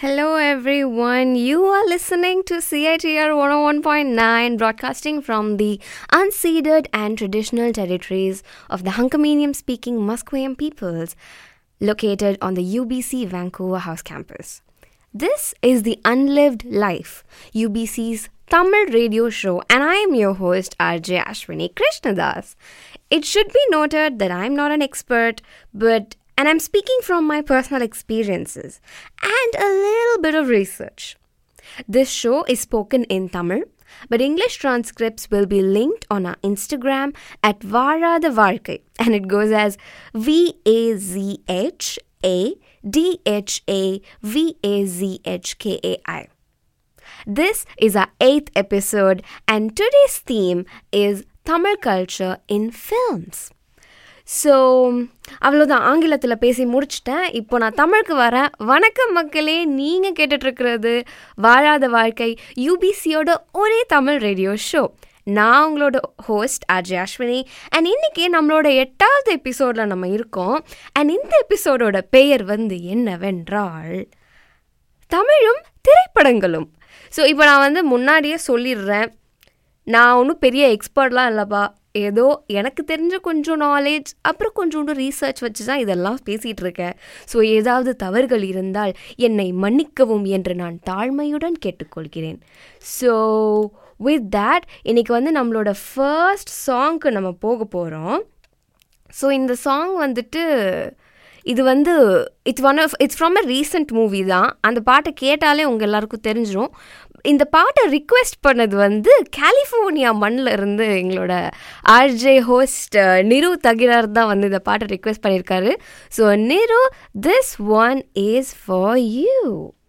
Hello, everyone. You are listening to CITR 101.9, broadcasting from the unceded and traditional territories of the Hunkamanium speaking Musqueam peoples located on the UBC Vancouver House campus. This is the Unlived Life, UBC's Tamil radio show, and I am your host, RJ Ashwini Krishnadas. It should be noted that I'm not an expert, but and I'm speaking from my personal experiences and a little bit of research. This show is spoken in Tamil, but English transcripts will be linked on our Instagram at Vara the Varkai, and it goes as V A Z H A D H A V A Z H K A I. This is our eighth episode, and today's theme is Tamil culture in films. So அவ்வளோதான் ஆங்கிலத்தில் பேசி முடிச்சிட்டேன் இப்போ நான் தமிழுக்கு வரேன் வணக்கம் மக்களே நீங்கள் கேட்டுட்ருக்கிறது வாழாத வாழ்க்கை யூபிசியோட ஒரே தமிழ் ரேடியோ ஷோ நான் உங்களோட ஹோஸ்ட் அஜய் அஸ்வினி அண்ட் இன்றைக்கி நம்மளோட எட்டாவது எபிசோடில் நம்ம இருக்கோம் அண்ட் இந்த எபிசோடோட பெயர் வந்து என்னவென்றால் தமிழும் திரைப்படங்களும் ஸோ இப்போ நான் வந்து முன்னாடியே சொல்லிடுறேன் நான் ஒன்றும் பெரிய எக்ஸ்பர்ட்லாம் இல்லைப்பா ஏதோ எனக்கு தெரிஞ்ச கொஞ்சம் நாலேஜ் அப்புறம் கொஞ்சோண்டு ரீசர்ச் வச்சு தான் இதெல்லாம் பேசிகிட்டு இருக்கேன் ஸோ ஏதாவது தவறுகள் இருந்தால் என்னை மன்னிக்கவும் என்று நான் தாழ்மையுடன் கேட்டுக்கொள்கிறேன் ஸோ வித் தேட் இன்றைக்கி வந்து நம்மளோட ஃபர்ஸ்ட் சாங்க்கு நம்ம போக போகிறோம் ஸோ இந்த சாங் வந்துட்டு இது வந்து it's one of it's from a recent movie தான் அந்த பாட்டை கேட்டாலே உங்கள் எல்லாருக்கும் தெரிஞ்சிடும் இந்த பாட்டை ரிக்வெஸ்ட் பண்ணது வந்து கலிஃபோர்னியா மண்ணில் இருந்து எங்களோட ஆர்ஜே ஹோஸ்ட் நிரு தகிரார் தான் வந்து இந்த பாட்டை ரிக்வெஸ்ட் பண்ணியிருக்காரு so Niru this one is for you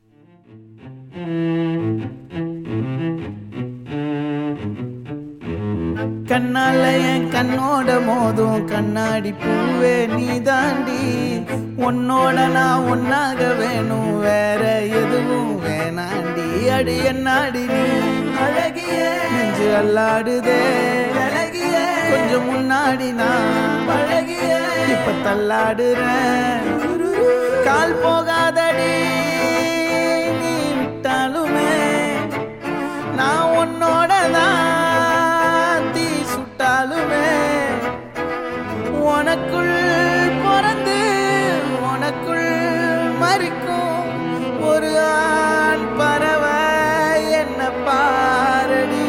கண்ணால என் கண்ணோட மோதும் கண்ணாடி பூவே நீ தாண்டி உன்னோட நான் ஒன்னாக வேணும் வேற எதுவும் வேணாண்டி அடி என்னாடி நீ அழகிய நெஞ்சு அல்லாடுதே அழகிய கொஞ்சம் முன்னாடி நான் அழகிய இப்ப தள்ளாடுறேன் கால் போகாதடி நீ விட்டாலுமே நான் உன்னோட தான் தீ சுட்டாலுமே உனக்குள் பிறந்து உனக்குள் மறிக்கும் ஒரு ஆண் பறவை என்ன பாரடி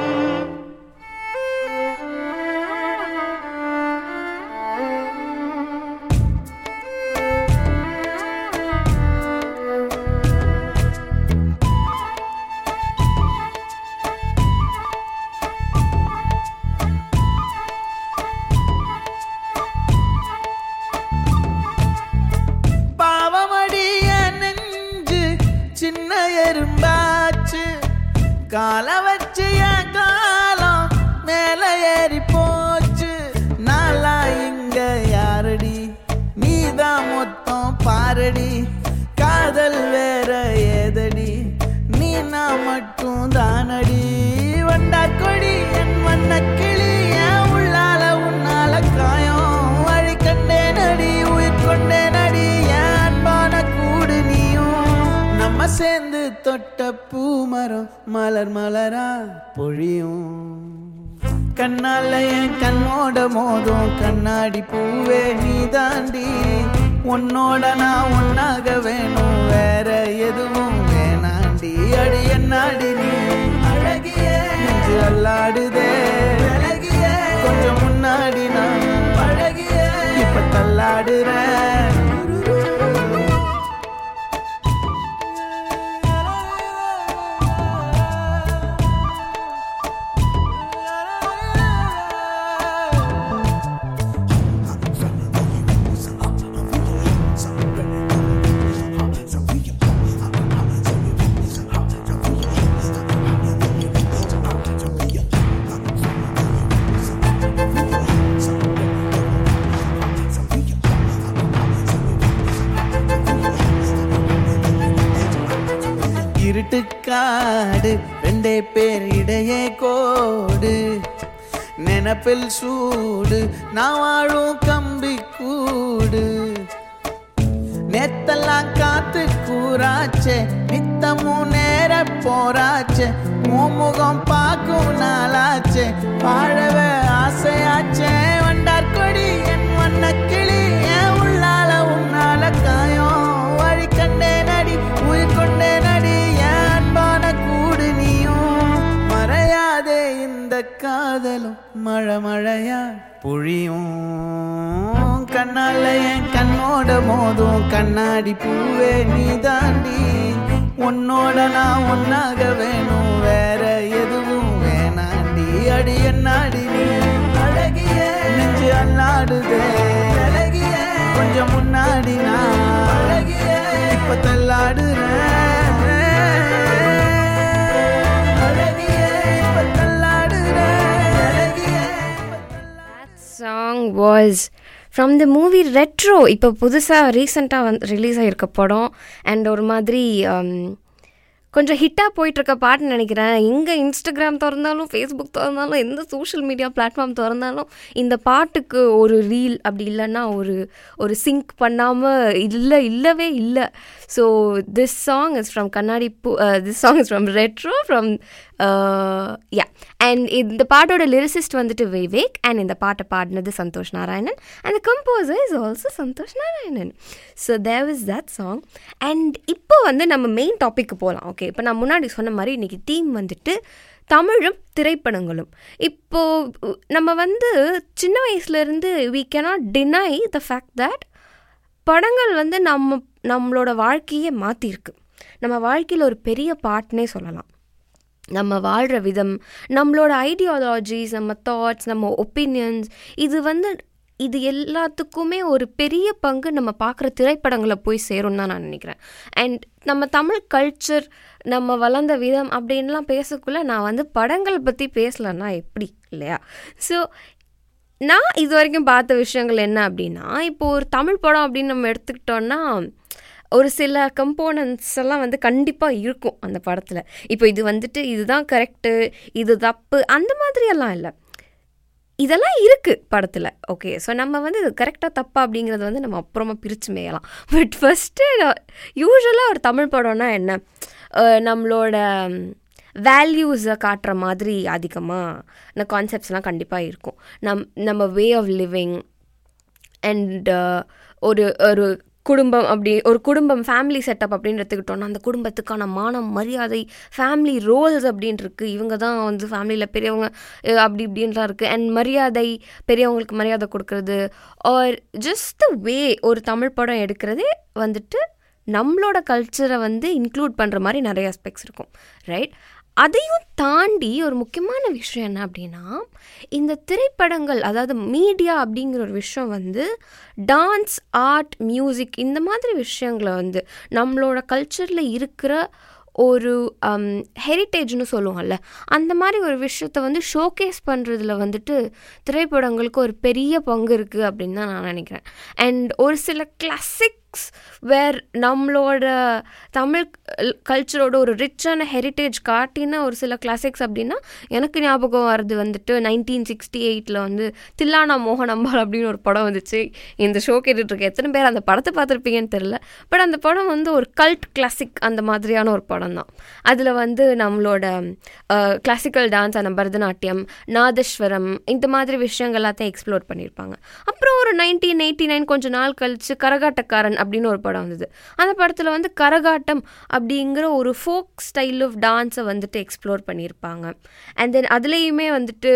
பாவமடிய நெஞ்சு சின்ன எறும்பாச்சு கால வச்சு என் காலம் மேல ஏறி போச்சு நாளா இங்க யாரடி நீதான் மொத்தம் பாரடி காதல் வேற ஏதடி நீ நான் மட்டும் தானடி வண்டா கொடி என் வண்ண கிளி என் உள்ளால உன்னால காயம் வழி கண்டேன் அடி உயிர் கொண்டேன் அடி என் அன்பான கூடு நீயும் நம்ம சேர்ந்து தொட்ட பூமரம் மலர் மலரா பொழியும் கண்ணால என் கண்ணோட மோதும் கண்ணாடி பூவே நீ தாண்டி உன்னோட நான் ஒன்னாக வேணும் வேற எதுவும் வேணாண்டி அடி என்னாடி நீ அழகிய நெஞ்சு அல்லாடுதே அழகிய கொஞ்சம் முன்னாடி நான் அழகிய இப்ப தள்ளாடுறேன் இருட்டுக்காடு ரெண்டே பேர் இடையே கோடு நினப்பில் சூடு நான் வாழும் கம்பி கூடு நேத்தெல்லாம் காத்து கூறாச்சே நித்தமும் நேர போராச்சே முகம் பார்க்கும் நாளாச்சே வாழவே ஆசையாச்சே வண்டார் கொடி என் வண்ண கிளி என் உள்ளால உன்னால காயம் வழி கண்டே நடி உயிர் கொண்டே நடி என் அன்பான கூடு நீயும் மறையாதே இந்த காதலும் மழை மழையா பொழியும் கண்ணால என் கண்ணோட மோதும் கண்ணாடி பூவே நீ தாண்டி உன்னோட நான் ஒன்னாக வேணும் வேற எதுவும் வேணாண்டி அடி என்னாடி நீ அழகிய நெஞ்சு அல்லாடுதே அழகிய கொஞ்சம் முன்னாடி நான் அழகிய இப்ப தள்ளாடுறேன் அழகிய இப்ப தள்ளாடுறேன் அழகிய இப்ப That song was from the movie Retro இப்போ புதுசாக ரீசெண்டாக வந்து ரிலீஸ் ஆகிருக்க படம் அண்ட் ஒரு மாதிரி um, கொஞ்சம் ஹிட்டாக போயிட்டுருக்க பாட்டுன்னு நினைக்கிறேன் எங்கே இன்ஸ்டாகிராம் திறந்தாலும் ஃபேஸ்புக் திறந்தாலும் எந்த சோஷியல் மீடியா பிளாட்ஃபார்ம் திறந்தாலும் இந்த பாட்டுக்கு ஒரு ரீல் அப்படி இல்லைன்னா ஒரு ஒரு சிங்க் பண்ணாமல் இல்லை இல்லவே இல்லை so this song is from Kannadi Poo this song is from Retro from yeah and இந்த பாட்டோட லிரிசிஸ்ட் வந்துட்டு விவேக் அண்ட் இந்த பாட்டை பாடினது Santhosh Narayanan and the composer is also Santhosh Narayanan so there is that song and இப்போ வந்து நம்ம மெயின் டாபிக் போகலாம் ஓகே இப்போ நான் முன்னாடி சொன்ன மாதிரி இன்றைக்கி தீம் வந்துட்டு தமிழும் திரைப்படங்களும் இப்போது நம்ம வந்து சின்ன வயசுலேருந்து we cannot deny the fact that படங்கள் வந்து நம்ம நம்மளோட வாழ்க்கையே மாற்றிருக்கு நம்ம வாழ்க்கையில் ஒரு பெரிய பார்ட்னே சொல்லலாம் நம்ம வாழ்கிற விதம் நம்மளோட ஐடியாலஜிஸ் நம்ம தாட்ஸ் நம்ம ஒப்பீனியன்ஸ் இது வந்து இது எல்லாத்துக்குமே ஒரு பெரிய பங்கு நம்ம பார்க்குற திரைப்படங்களை போய் சேரும் தான் நான் நினைக்கிறேன் அண்ட் நம்ம தமிழ் கல்ச்சர் நம்ம வளர்ந்த விதம் அப்படின்லாம் பேசக்குள்ள நான் வந்து படங்களை பற்றி பேசலைன்னா எப்படி இல்லையா ஸோ நான் இது வரைக்கும் பார்த்த விஷயங்கள் என்ன அப்படின்னா இப்போ ஒரு தமிழ் படம் அப்படின்னு நம்ம எடுத்துக்கிட்டோன்னா ஒரு சில கம்போனன்ட்ஸ் எல்லாம் வந்து கண்டிப்பாக இருக்கும் அந்த படத்தில் இப்போ இது வந்துட்டு இதுதான் கரெக்டு இது தப்பு அந்த மாதிரியெல்லாம் இல்லை இதெல்லாம் இருக்குது படத்தில் ஓகே ஸோ நம்ம வந்து இது கரெக்டாக தப்பா அப்படிங்கிறது வந்து நம்ம அப்புறமா பிரித்து மேயலாம் பட் ஃபஸ்ட்டு யூஸ்வலாக ஒரு தமிழ் படம்னா என்ன அஹ் நம்மளோட வேல்யூஸை காட்டுற மாதிரி அதிகமாக கான்செப்ட்ஸ்லாம் கண்டிப்பாக இருக்கும் நம் நம்ம வே ஆஃப் லிவிங் அண்ட் ஒரு ஒரு குடும்பம் அப்படி ஒரு குடும்பம் ஃபேமிலி செட்டப் அப்படின்னு எடுத்துக்கிட்டோம்னா அந்த குடும்பத்துக்கான மானம் மரியாதை ஃபேமிலி ரோல்ஸ் அப்படின்னு இருக்கு இவங்க தான் வந்து ஃபேமிலியில் பெரியவங்க அஹ் அப்படி இப்படின்லாம் இருக்குது அண்ட் மரியாதை பெரியவங்களுக்கு மரியாதை கொடுக்கறது ஆர் ஜஸ்ட் த வே ஒரு தமிழ் படம் எடுக்கிறதே வந்துட்டு நம்மளோட கல்ச்சரை வந்து இன்க்ளூட் பண்ணுற மாதிரி நிறைய அஸ்பெக்ட்ஸ் இருக்கும் ரைட் அதையும் தாண்டி ஒரு முக்கியமான விஷயம் என்ன அப்படின்னா இந்த திரைப்படங்கள் அதாவது மீடியா அப்படிங்கிற ஒரு விஷயம் வந்து டான்ஸ் ஆர்ட் மியூசிக் இந்த மாதிரி விஷயங்களை வந்து நம்மளோட கல்ச்சரில் இருக்கிற ஒரு ஹெரிட்டேஜ்னு சொல்லுவோம்ல அந்த மாதிரி ஒரு விஷயத்த வந்து ஷோகேஸ் பண்ணுறதுல வந்துட்டு திரைப்படங்களுக்கு ஒரு பெரிய பங்கு இருக்குது அப்படின்னு தான் நான் நினைக்கிறேன் அண்ட் ஒரு சில கிளாசிக்ஸ் வேர் நம்மளோட தமிழ் கல்ச்சரோட ஒரு ரிச்சான ஹெரிட்டேஜ் காட்டின ஒரு சில கிளாசிக்ஸ் அப்படின்னா எனக்கு ஞாபகம் வர்றது வந்துட்டு நைன்டீன் சிக்ஸ்டி எயிட்டில் வந்து தில்லானா மோகன் அம்பாள் அப்படின்னு ஒரு படம் வந்துச்சு இந்த ஷோ கேட்டுட்ருக்க எத்தனை பேர் அந்த படத்தை பார்த்துருப்பீங்கன்னு தெரில பட் அந்த படம் வந்து ஒரு கல்ட் கிளாசிக் அந்த மாதிரியான ஒரு படம் தான் அதில் வந்து நம்மளோட கிளாசிக்கல் டான்ஸ் அந்த பரதநாட்டியம் நாதஸ்வரம் இந்த மாதிரி விஷயங்கள் எல்லாத்தையும் எக்ஸ்ப்ளோர் பண்ணியிருப்பாங்க அப்புறம் ஒரு நைன்டீன் எயிட்டி நைன் கொஞ்சம் நாள் கழிச்சு கரகாட்டக்காரன் அப்படின்னு ஒரு படம் வந்தது அந்த படத்தில் வந்து கரகாட்டம் அப்படிங்கிற ஒரு ஃபோக் ஸ்டைல் ஆஃப் டான்ஸை வந்துட்டு எக்ஸ்ப்ளோர் பண்ணியிருப்பாங்க அண்ட் தென் அதுலேயுமே வந்துட்டு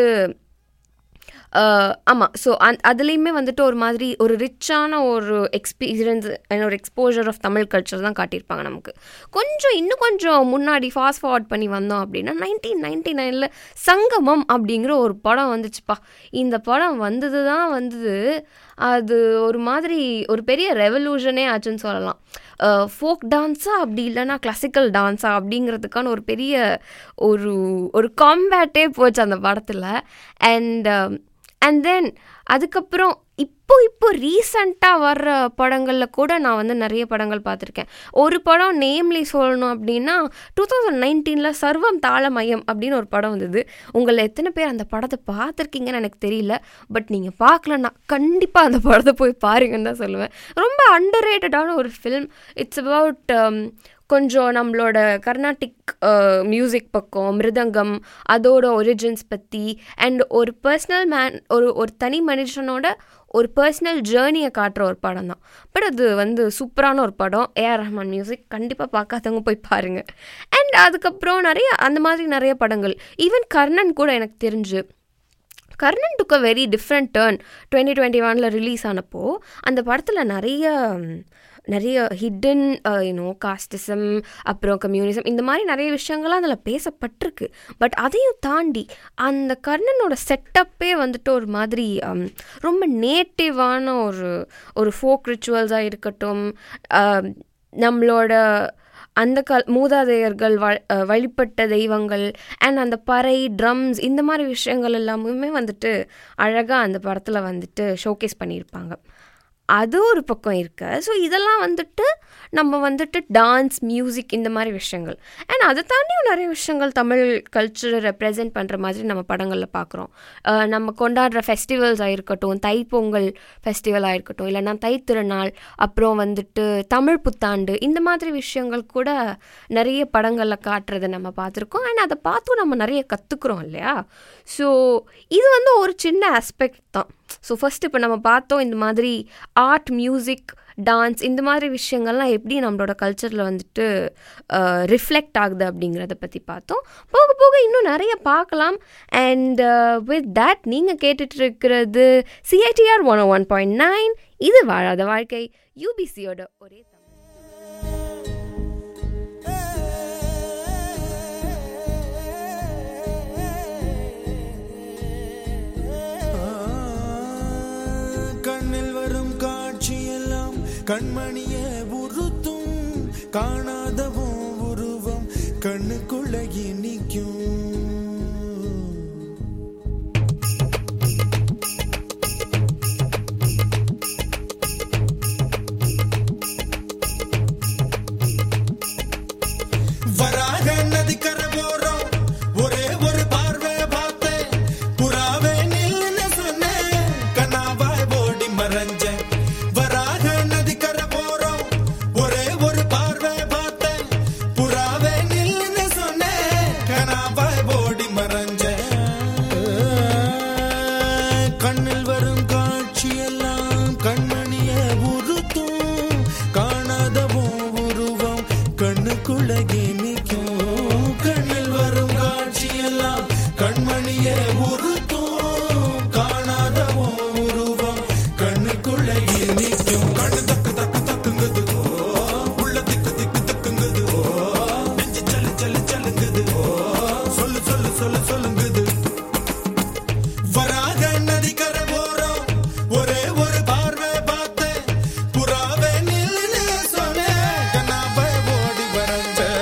ஆமாம் ஸோ அந் அதுலேயுமே வந்துட்டு ஒரு மாதிரி ஒரு ரிச்சான ஒரு எக்ஸ்பீரியன்ஸ் ஒரு எக்ஸ்போஜர் ஆஃப் தமிழ் கல்ச்சர் தான் காட்டியிருப்பாங்க நமக்கு கொஞ்சம் இன்னும் கொஞ்சம் முன்னாடி ஃபாஸ்ட் ஃபார்வர்ட் பண்ணி வந்தோம் அப்படின்னா நைன்டீன் நைன்டி நைனில் சங்கமம் அப்படிங்கிற ஒரு படம் வந்துச்சுப்பா இந்த படம் வந்தது தான் வந்தது அது ஒரு மாதிரி ஒரு பெரிய ரெவல்யூஷனே ஆச்சுன்னு சொல்லலாம் ஃபோக் டான்ஸா அப்படி இல்லைன்னா கிளாசிக்கல் டான்ஸா அப்படிங்கிறதுக்கான ஒரு பெரிய ஒரு ஒரு காம்பேட்டே போச்சு அந்த படத்தில் அண்ட் அண்ட் தென் அதுக்கப்புறம் இப்போ இப்போ இப்போ ரீசண்டாக வர்ற படங்களில் கூட நான் வந்து நிறைய படங்கள் பார்த்துருக்கேன் ஒரு படம் நேம்லி சொல்லணும் அப்படின்னா டூ தௌசண்ட் நைன்டீனில் சர்வம் தாளமயம் அப்படின்னு ஒரு படம் வந்தது உங்களை எத்தனை பேர் அந்த படத்தை பார்த்துருக்கீங்கன்னு எனக்கு தெரியல பட் நீங்கள் பார்க்கலன்னா கண்டிப்பாக அந்த படத்தை போய் பாருங்கன்னு தான் சொல்லுவேன் ரொம்ப அண்டர் ரேட்டடான ஒரு ஃபிலிம் இட்ஸ் அபவுட் கொஞ்சம் நம்மளோட கர்நாடிக் மியூசிக் பக்கம் மிருதங்கம் அதோட ஒரிஜின்ஸ் பற்றி அண்ட் ஒரு பர்சனல் மேன் ஒரு ஒரு தனி மனுஷனோட ஒரு பர்சனல் ஜேர்னியை காட்டுற ஒரு படம் தான் பட் அது வந்து சூப்பரான ஒரு படம் ஏஆர் ரஹ்மான் மியூசிக் கண்டிப்பாக பார்க்காதவங்க போய் பாருங்கள் அண்ட் அதுக்கப்புறம் நிறைய அந்த மாதிரி நிறைய படங்கள் ஈவன் கர்ணன் கூட எனக்கு தெரிஞ்சு Karnan took a very different turn twenty twenty ஒனில் ரிலீஸ் ஆனப்போ அந்த படத்தில் நிறைய ம், நிறைய ஹிடன் யூனோ காஸ்டிசம் அப்புறம் கம்யூனிசம் இந்த மாதிரி நிறைய விஷயங்கள்லாம் அதில் பேசப்பட்டிருக்கு பட் அதையும் தாண்டி அந்த கர்ணனோட செட்டப்பே வந்துட்டு ஒரு மாதிரி ம், ரொம்ப நேட்டிவான ஒரு ஒரு ஃபோக் ரிச்சுவல்ஸாக இருக்கட்டும் அம், நம்மளோட அந்த கால் மூதாதையர்கள் வ அஹ் வழிபட்ட தெய்வங்கள் அண்ட் அந்த பறை ட்ரம்ஸ் இந்த மாதிரி விஷயங்கள் எல்லாமுமே வந்துட்டு அழகாக அந்த படத்தில் வந்துட்டு ஷோகேஸ் பண்ணியிருப்பாங்க அது ஒரு பக்கம் இருக்கு ஸோ இதெல்லாம் வந்துட்டு நம்ம வந்துட்டு டான்ஸ் மியூசிக் இந்த மாதிரி விஷயங்கள் அண்ட் அதை தாண்டியும் நிறைய விஷயங்கள் தமிழ் கல்ச்சரை ரெப்ரசென்ட் பண்ணுற மாதிரி நம்ம படங்களில் பார்க்குறோம் நம்ம கொண்டாடுற ஃபெஸ்டிவல்ஸாக இருக்கட்டும் தைப்பொங்கல் ஃபெஸ்டிவலாக இருக்கட்டும் இல்லைன்னா தைத்திருநாள் அப்புறம் வந்துட்டு தமிழ் புத்தாண்டு இந்த மாதிரி விஷயங்கள் கூட நிறைய படங்களில் காட்டுறதை நம்ம பார்த்துருக்கோம் அண்ட் அதை பார்த்தும் நம்ம நிறைய கற்றுக்குறோம் இல்லையா ஸோ இது வந்து ஒரு சின்ன ஆஸ்பெக்ட் தான் ஸோ ஃபர்ஸ்ட் இப்போ நம்ம பார்த்தோம் இந்த மாதிரி ஆர்ட் மியூசிக் டான்ஸ் இந்த மாதிரி விஷயங்கள்லாம் எப்படி நம்மளோட கல்ச்சரில் வந்துட்டு ரிஃப்ளெக்ட் ஆகுது அப்படிங்கிறத பற்றி பார்த்தோம் போக போக இன்னும் நிறைய பார்க்கலாம் அண்ட் வித் தட் நீங்கள் கேட்டுட்டு இருக்கிறது CITR one one point nine இது வாழாத வாழ்க்கை யூபிசியோட ஒரே தமிழ் கண்ணில் வரும் காட்சியெல்லாம் கண்மணிய உறுத்தும் காணாதவும் உருவம் கண்ணுக்குள்ள நிற்கும் வராக நதிக்கரை போறோம் ஒரே ஒரு பார்வை பார்த்தேன் புறாவே நில்லுன்னு சொன்னேன் கனாவாய் ஓடி மறைஞ்சேன் வராக நதிக்கரை போறோம் ஒரே ஒரு பார்வை பார்த்தேன் புறாவே நில்லுன்னு சொன்னேன் கனாவாய் ஓடி மறைஞ்சேன் கண்ணில் வரும் காட்சியெல்லாம் கண்மணிய உறுத்தும் காணாதவும் உருவம் கண்ணுக்குள்ள நிற்கும் கண்ணில் வரும் காட்சியெல்லாம் கண்மணிய உறுத்தும் காணாதவும் உருவம் கண்ணுக்குள்ள நிற்கும் கண்ணு தக்கு தக்கு தக்குங்குது ஓ, உள்ள திக்கு திக்கு தக்குங்குது ஓ, நெஞ்சு சல்லு சல்லு சல்லுங்குது ஓ, சொல்லு சொல்லு சொல்லு சொல்லுங்குது வராக நதிக்கரை போறோம் ஒரே ஒரு பார்வை பார்த்தேன் புறாவே நில்லுன்னு சொன்னேன் கண்ணாவை ஓடி வரைஞ்சேன்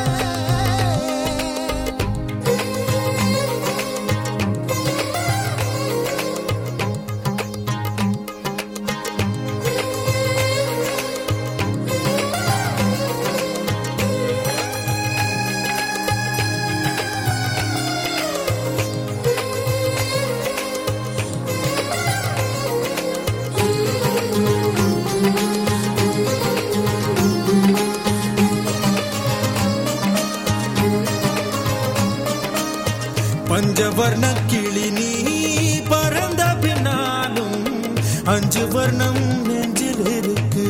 பஞ்சவர்ண கிளி நீ பறந்த பின்னாலும் அஞ்சு வர்ணம் நெஞ்சில் இருக்கு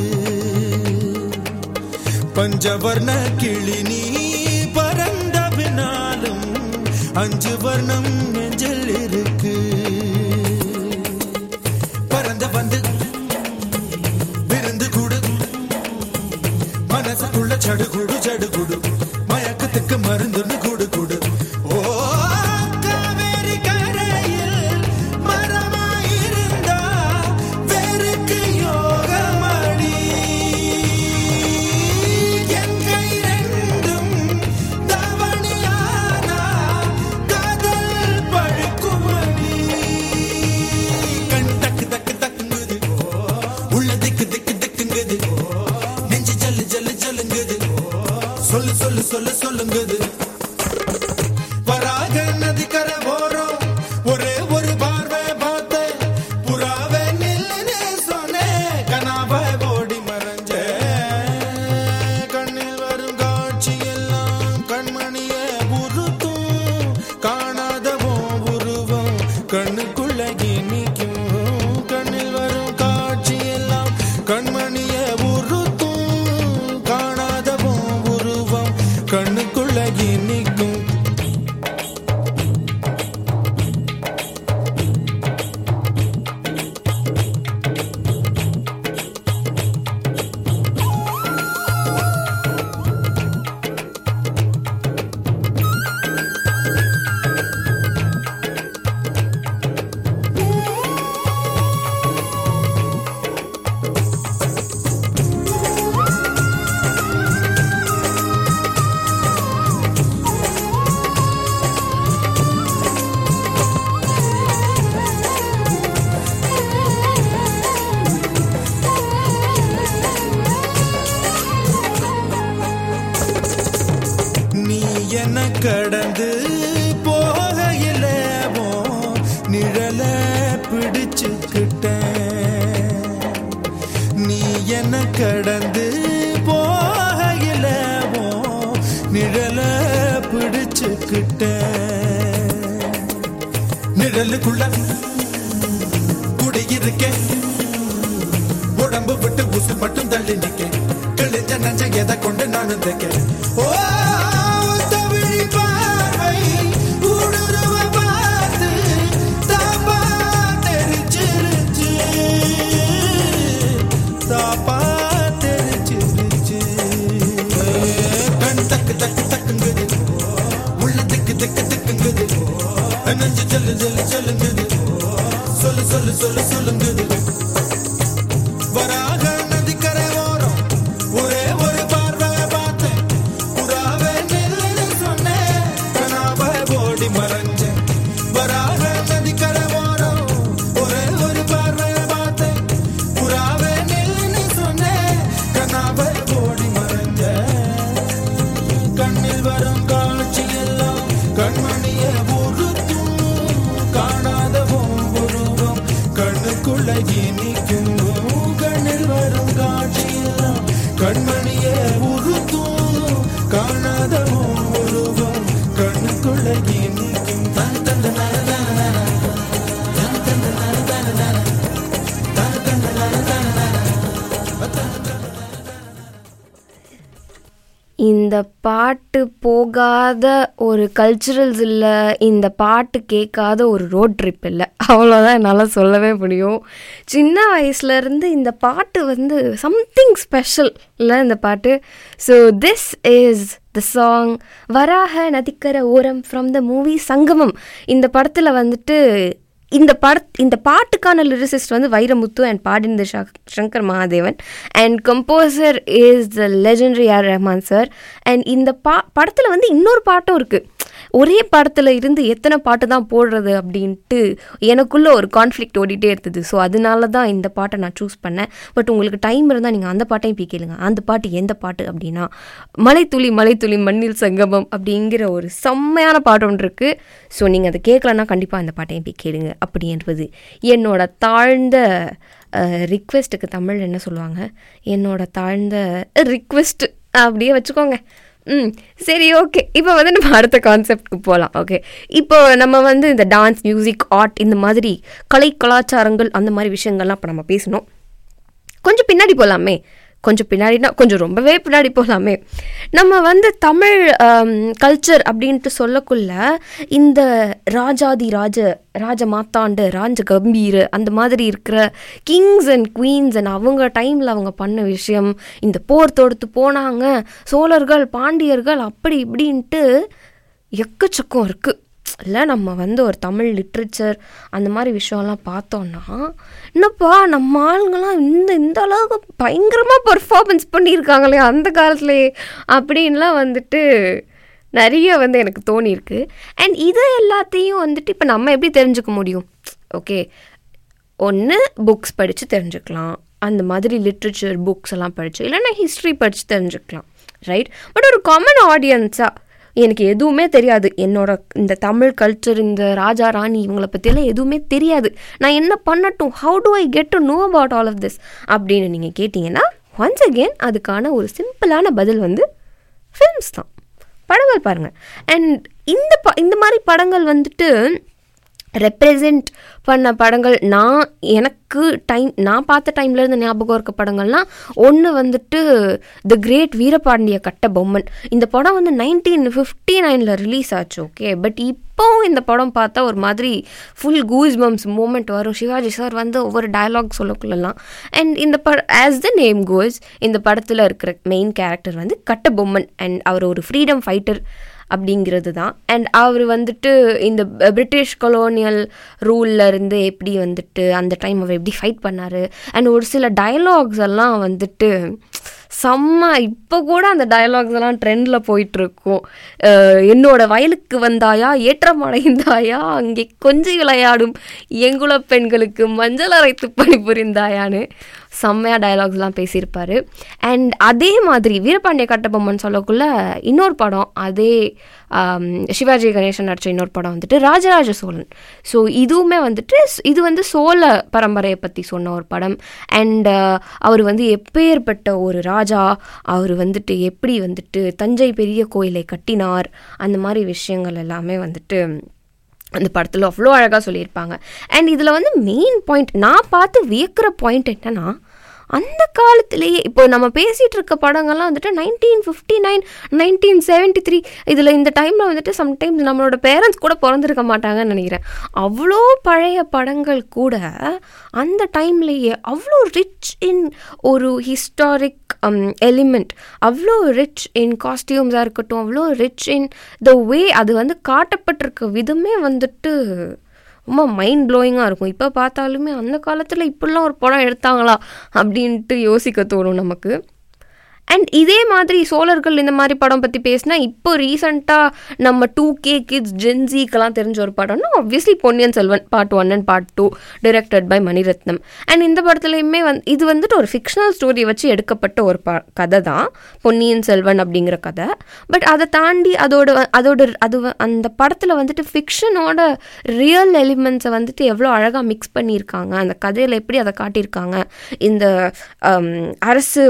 பஞ்சவர்ண கிளி நீ பறந்த பின்னாலும் அஞ்சு வர்ணம் நெஞ்சில் இருக்கு பறந்த வந்து விருந்து கொடு மனசுக்குள்ள சடுகுடு சடுகுடு மயக்கத்துக்கு மருந்துன்னு குடு குடு ஓ காவேரி கரையில் மரமாயிருந்தா வெறுக்கு யோகமடி என் கை ரெண்டும் தவணியானா காதல் பழுக்குமடி கண் தக்கு தக்கு தக்குங்குது சொல்லு சொல்லு சொல்லுங்குது வராக நதிக்கரை ஓரம் ஒரே ஒரு பார்வை பார்த்தேன் புறாவே நில்லுன்னு சொன்னேன் கனாவை ஓடி மறைஞ்ச கண்ணில் வரும் காட்சி எல்லாம் கண்மணிய உருத்தும் காணாதவோ உருவம் கண்ணுக்குள்ள இனிக்கும் கண்ணில் வரும் காட்சி எல்லாம் கண்மணிய உருத்தும் காணாதவோ உருவம் கண்ணுக்குள்ள இனிக்கும் நீ என்ன கடந்து போகையில நிழல பிடிச்சுக்கிட்ட நீ என்ன கடந்து போகையில நிழல பிடிச்சுக்கிட்ட நிழலுக்குள்ள குடியிருக்கேன் உடம்பு விட்டு உசு மட்டும் தள்ளி நிக்க கிழிஞ்ச நஞ்ச எதை கொண்டு நானும் தைக்க ஓ தமிழி பார்வை ஊடுருவ பார்த்து தாப்பா தெரிச்சிருச்சு தாப்பா தெரிச்சிருச்சு கண் தக்கு தக்கு தக்குங்குது உள்ள திக்கு திக்கு திக்குங்குது நெஞ்சு சொல்லு சொல்லு சொல்லுங்குது சொல்லு சொல்லு சொல்லு சொல்லுங்குது வராக நதிக்கரை ஓரம் ஒரே ஒரு பார்வை பார்த்தேன் புறாவே நில்லுன்னு சொன்னேன் கனாவை ஓடி மறைஞ்சேன் வராக நதிக்கரை ஓரம் ஒரே ஒரு பார்வை பார்த்தேன் புறாவே நில்லுன்னு சொன்னேன் கனாவை ஓடி மறைஞ்சேன் கண்ணில் வரும் காட்சி எல்லாம் கண்மணிய உறுத்தும் காணாதவும் உருவம் கண்ணுக்குள்ள இனிக்கும் கண்ணில் வரும் காட்சி எல்லாம் கண்மணிய உறுத்தும் காணாதவும் உருவம் கண்ணுக்குள்ள இனிக்கும் தன் தந்த நன நன நன. தன் தந்த நன நன நன. தன் தந்த நன நன நன. தன் தந்த இந்த பாட்டு போகாத ஒரு கல்ச்சுரல்ஸ் இல்லை இந்த பாட்டு கேட்காத ஒரு ரோட் ட்ரிப் இல்லை அவ்வளோதான் என்னால் சொல்லவே முடியும் சின்ன வயசுலேருந்து இந்த பாட்டு வந்து சம்திங் ஸ்பெஷல் இல்லை இந்த பாட்டு so this is the song வராக நதிக்கர ஓரம் ஃப்ரம் த மூவி சங்கமம் இந்த படத்தில் வந்துட்டு இந்த பட இந்த பாட்டுக்கான லிரிசிஸ்ட் வந்து வைரமுத்து அண்ட் பாடிந்த Shankar Mahadevan and composer is the legendary R Rahman sir and இந்த பா படத்தில் வந்து இன்னொரு பாட்டும் இருக்குது ஒரே படத்தில் இருந்து எத்தனை பாட்டு தான் போடுறது அப்படின்ட்டு எனக்குள்ளே ஒரு கான்ஃப்ளிக்ட் ஓடிட்டே இருந்தது ஸோ அதனால தான் இந்த பாட்டை நான் சூஸ் பண்ணேன் பட் உங்களுக்கு டைம் இருந்தால் நீங்கள் அந்த பாட்டையும் போய் கேளுங்க அந்த பாட்டு எந்த பாட்டு அப்படின்னா மலைத்துளி மலைத்துளி மண்ணில் சங்கமம் அப்படிங்கிற ஒரு செம்மையான பாட்டு ஒன்று இருக்குது ஸோ நீங்கள் அதை கேட்கலன்னா கண்டிப்பாக அந்த பாட்டையும் போய் கேளுங்க அப்படின்றது என்னோட தாழ்ந்த ரிக்வெஸ்ட்டுக்கு தமிழ் என்ன சொல்லுவாங்க என்னோட தாழ்ந்த ரிக்வெஸ்ட் அப்படியே வச்சுக்கோங்க ம் சரி ஓகே இப்போ வந்து நம்ம அடுத்த கான்செப்ட்க்கு போகலாம் ஓகே இப்போ நம்ம வந்து இந்த டான்ஸ் மியூசிக் ஆர்ட் இந்த மாதிரி கலை கலாச்சாரங்கள் அந்த மாதிரி விஷயங்கள்லாம் இப்போ நம்ம பேசணும் கொஞ்சம் பின்னாடி போகலாமே கொஞ்சம் பின்னாடினா கொஞ்சம் ரொம்பவே பின்னாடி போகலாமே நம்ம வந்து தமிழ் கல்ச்சர் அப்படின்ட்டு சொல்லக்குள்ள இந்த ராஜாதி ராஜ ராஜ மாத்தாண்டு ராஜ கம்பீர் அந்த மாதிரி இருக்கிற கிங்ஸ் அண்ட் குவீன்ஸ் அண்ட் அவங்க டைமில் அவங்க பண்ண விஷயம் இந்த போர் தொடுத்து போனாங்க சோழர்கள் பாண்டியர்கள் அப்படி இப்படின்ட்டு எக்கச்சக்கம் இருக்குது இல்லை நம்ம வந்து ஒரு தமிழ் லிட்ரேச்சர் அந்த மாதிரி விஷயம்லாம் பார்த்தோன்னா என்னப்பா நம்ம ஆளுங்கெல்லாம் இந்த இந்த அளவுக்கு பயங்கரமாக பர்ஃபார்மன்ஸ் பண்ணியிருக்காங்களே அந்த காலத்துலேயே அப்படின்லாம் வந்துட்டு நிறைய வந்து எனக்கு தோணியிருக்கு அண்ட் இது எல்லாத்தையும் வந்துட்டு இப்போ நம்ம எப்படி தெரிஞ்சுக்க முடியும் ஓகே ஒன்று புக்ஸ் படித்து தெரிஞ்சுக்கலாம் அந்த மாதிரி லிட்ரேச்சர் புக்ஸ் எல்லாம் படித்து இல்லைன்னா ஹிஸ்ட்ரி படித்து தெரிஞ்சுக்கலாம் ரைட் பட் ஒரு காமன் ஆடியன்ஸாக எனக்கு எதுவுமே தெரியாது என்னோட இந்த தமிழ் கல்ச்சர் இந்த ராஜா ராணி இவங்களை பற்றியெல்லாம் எதுவுமே தெரியாது நான் என்ன பண்ணட்டும் how do I get to know about all of this அப்படின்னு நீங்கள் கேட்டிங்கன்னா ஒன்ஸ் அகெயின் அதுக்கான ஒரு சிம்பிளான பதில் வந்து ஃபில்ம்ஸ் தான் படங்கள் பாருங்கள் அண்ட் இந்த ப இந்த மாதிரி படங்கள் வந்துட்டு ரெப்ரசன்ட் பண்ண படங்கள் நான் எனக்கு டைம் நான் பார்த்த டைம்லேருந்து ஞாபகம் இருக்க படங்கள்லாம் ஒன்று வந்துட்டு தி கிரேட் வீரபாண்டிய கட்ட பொம்மன் இந்த படம் வந்து நைன்டீன் ஃபிஃப்டி நைனில் ரிலீஸ் ஆச்சு ஓகே பட் இப்போவும் இந்த படம் பார்த்தா ஒரு மாதிரி ஃபுல் கூஸ் பம்ஸ் மூமெண்ட் வரும் சிவாஜி சார் வந்து ஒவ்வொரு டயலாக் சொல்லக்குள்ளலாம் அண்ட் இந்த பட ஆஸ் த நேம் கோஸ் இந்த படத்தில் இருக்கிற மெயின் கேரக்டர் வந்து கட்ட பொம்மன் அண்ட் அவர் ஒரு ஃப்ரீடம் ஃபைட்டர் அப்படிங்கிறது தான் அண்ட் அவர் வந்துட்டு இந்த பிரிட்டிஷ் கொலோனியல் ரூல்ல இருந்து எப்படி வந்துட்டு அந்த டைம் அவர் எப்படி ஃபைட் பண்ணார் அண்ட் ஒரு சில டயலாக்ஸ் எல்லாம் வந்துட்டு செம்ம இப்போ கூட அந்த டயலாக்ஸ் எல்லாம் ட்ரெண்டில் போயிட்டுருக்கும் என்னோட வயலுக்கு வந்தாயா ஏற்றம் அடைந்தாயா அங்கே கொஞ்சி விளையாடும் எங்குல பெண்களுக்கு மஞ்சள் அரைத்து பணிபுரிந்தாயான்னு செம்மையாக டயலாக்ஸ்லாம் பேசியிருப்பாரு அண்ட் அதே மாதிரி வீரபாண்டிய கட்டபொம்மன் சொல்லக்குள்ள இன்னொரு படம் அதே ஆம், சிவாஜி கணேசன் நடிச்ச இன்னொரு படம் வந்துட்டு ராஜராஜ சோழன் ஸோ இதுவுமே வந்துட்டு ஸ்- இது வந்து சோழ பரம்பரையை பற்றி சொன்ன ஒரு படம் அண்ட் அவர் வந்து எப்பேற்பட்ட ஒரு ராஜா அவர் வந்துட்டு எப்படி வந்துட்டு தஞ்சை பெரிய கோயிலை கட்டினார் அந்த மாதிரி விஷயங்கள் எல்லாமே வந்துட்டு அந்த படத்தில் அவ்வளோ அழகாக சொல்லியிருப்பாங்க அண்ட் இதில் வந்து மெயின் பாயிண்ட் நான் பார்த்து வியக்கிற பாயிண்ட் என்னன்னா அந்த காலத்திலேயே இப்போ நம்ம பேசிகிட்டு இருக்க படங்கள்லாம் வந்துட்டு nineteen fifty nine nineteen seventy three இதில் இந்த டைமில் வந்துட்டு சம்டைம்ஸ் நம்மளோட பேரண்ட்ஸ் கூட பிறந்திருக்க மாட்டாங்கன்னு நினைக்கிறேன் அவ்வளோ பழைய படங்கள் கூட அந்த டைம்லேயே அவ்வளோ ரிச் இன் ஒரு ஹிஸ்டாரிக் எலிமெண்ட் அவ்வளோ ரிச் இன் காஸ்டியூம்ஸாக இருக்கட்டும் அவ்வளோ ரிச் இன் த வே அது வந்து காட்டப்பட்டிருக்க விதமே வந்துட்டு ரொம்ப மைண்ட் ப்ளோயிங்காக இருக்கும் இப்போ பார்த்தாலுமே அந்த காலத்தில் இப்படிலாம் ஒரு படம் எடுத்தாங்களா அப்படின்ட்டு யோசிக்க தோணும் நமக்கு அண்ட் இதே மாதிரி சோழர்கள் இந்த மாதிரி படம் பற்றி பேசினா இப்போ ரீசெண்டாக நம்ம டூ கே கிட்ஸ் ஜென்சிக்கெல்லாம் தெரிஞ்ச ஒரு படம்னா obviously Ponniyin Selvan part one and part two directed by Mani Ratnam and இந்த படத்துலையுமே வந்து இது வந்துட்டு ஒரு ஃபிக்ஷனல் ஸ்டோரி வச்சு எடுக்கப்பட்ட ஒரு ப கதை தான் பொன்னியின் செல்வன் அப்படிங்கிற கதை பட் அதை தாண்டி அதோட வ- அதோட அது வ- அந்த படத்தில் வந்துட்டு ஃபிக்ஷனோட ரியல் எலிமெண்ட்ஸை வந்துட்டு எவ்வளோ அழகாக மிக்ஸ் பண்ணியிருக்காங்க அந்த கதையில் எப்படி அதை காட்டியிருக்காங்க இந்த அம், அரசு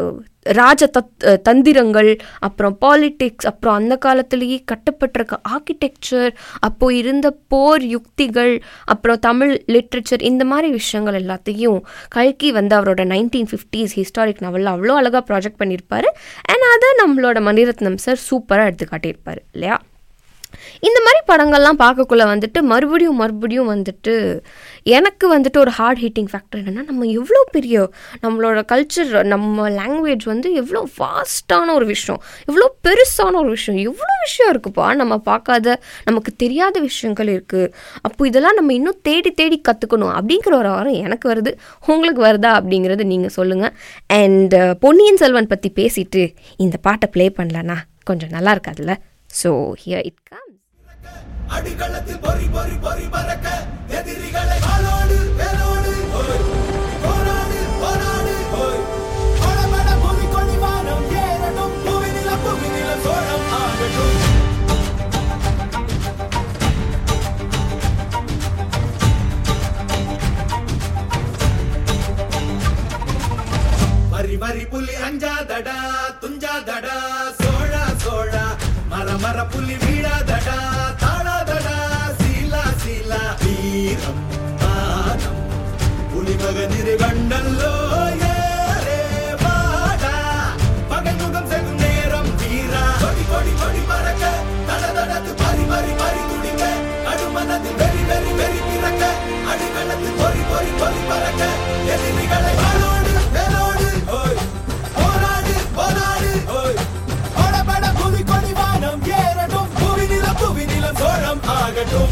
ராஜ தத் தந்திரங்கள் அப்புறம் பாலிடிக்ஸ் அப்புறம் அந்த காலத்திலேயே கட்டப்பட்டிருக்க ஆர்கிடெக்சர் அப்போ இருந்த போர் யுக்திகள் அப்புறம் தமிழ் லிட்ரேச்சர் இந்த மாதிரி விஷயங்கள் எல்லாத்தையும் கல்கி வந்து அவரோட நைன்டீன் ஃபிஃப்டிஸ் ஹிஸ்டாரிக் நாவலில் அவ்வளோ அழகாக ப்ராஜெக்ட் பண்ணியிருப்பாரு அண்ட் அதை நம்மளோட மணிரத்னம் சார் சூப்பராக எடுத்து காட்டியிருப்பாரு இல்லையா இந்த மாதிரி படங்கள்லாம் பார்க்கக்குள்ள வந்துட்டு மறுபடியும் மறுபடியும் வந்துட்டு எனக்கு வந்துட்டு ஒரு ஹார்ட் ஹீட்டிங் ஃபேக்டர் என்னென்னா நம்ம எவ்வளோ பெரிய நம்மளோட கல்ச்சர் நம்ம லாங்குவேஜ் வந்து எவ்வளோ வாஸ்டான ஒரு விஷயம் எவ்வளோ பெருசான ஒரு விஷயம் எவ்வளோ விஷயம் இருக்குப்பா நம்ம பார்க்காத நமக்கு தெரியாத விஷயங்கள் இருக்குது அப்போ இதெல்லாம் நம்ம இன்னும் தேடி தேடி கற்றுக்கணும் அப்படிங்கிற ஒரு வாரம் எனக்கு வருது உங்களுக்கு வருதா அப்படிங்கிறது நீங்கள் சொல்லுங்கள் அண்ட் பொன்னியின் செல்வன் பற்றி பேசிட்டு இந்த பாட்டை ப்ளே பண்ணலன்னா கொஞ்சம் நல்லா இருக்காதுல்ல ஸோ ஹியர் இட் கம்ஸ் அடிகளத்தில் பொறி பொறி பொறி பறக்க எதிரிகளை வாளோடு வேலோடு ஓய். போராடு போராடு ஓய். படபட புவி கொடி வானம் ஏறட்டும் புவிநில புவிநில சோழம் ஆகட்டும் வரி வரி புலி அஞ்சாதடா துஞ்சாதடா சோழா சோழா மர மர புலி வீழாதடா தாழாதடா சீலா சீலா வீரம் மானம் புலி மகனிரு கண்டல்லோ ஏறே வாடா பகை முகம் செகும் நேரம் வீரா கொடி கொடி கொடி பறக்க தட தடத்து பறி பறி பறி துடிக்க அடுமனத்தில் வெறி வெறி வெறி பிறக்க அடிகளத்து பொறி பொறி பொறி பறக்க எதிரிகளை வாளோடு வேலோடு ஓய் போராடு போராடு ஓய் படபட புவி கொடி வானம் ஏறட்டும் புவி நில புவி நிலம் சோழம் ஆகட்டும்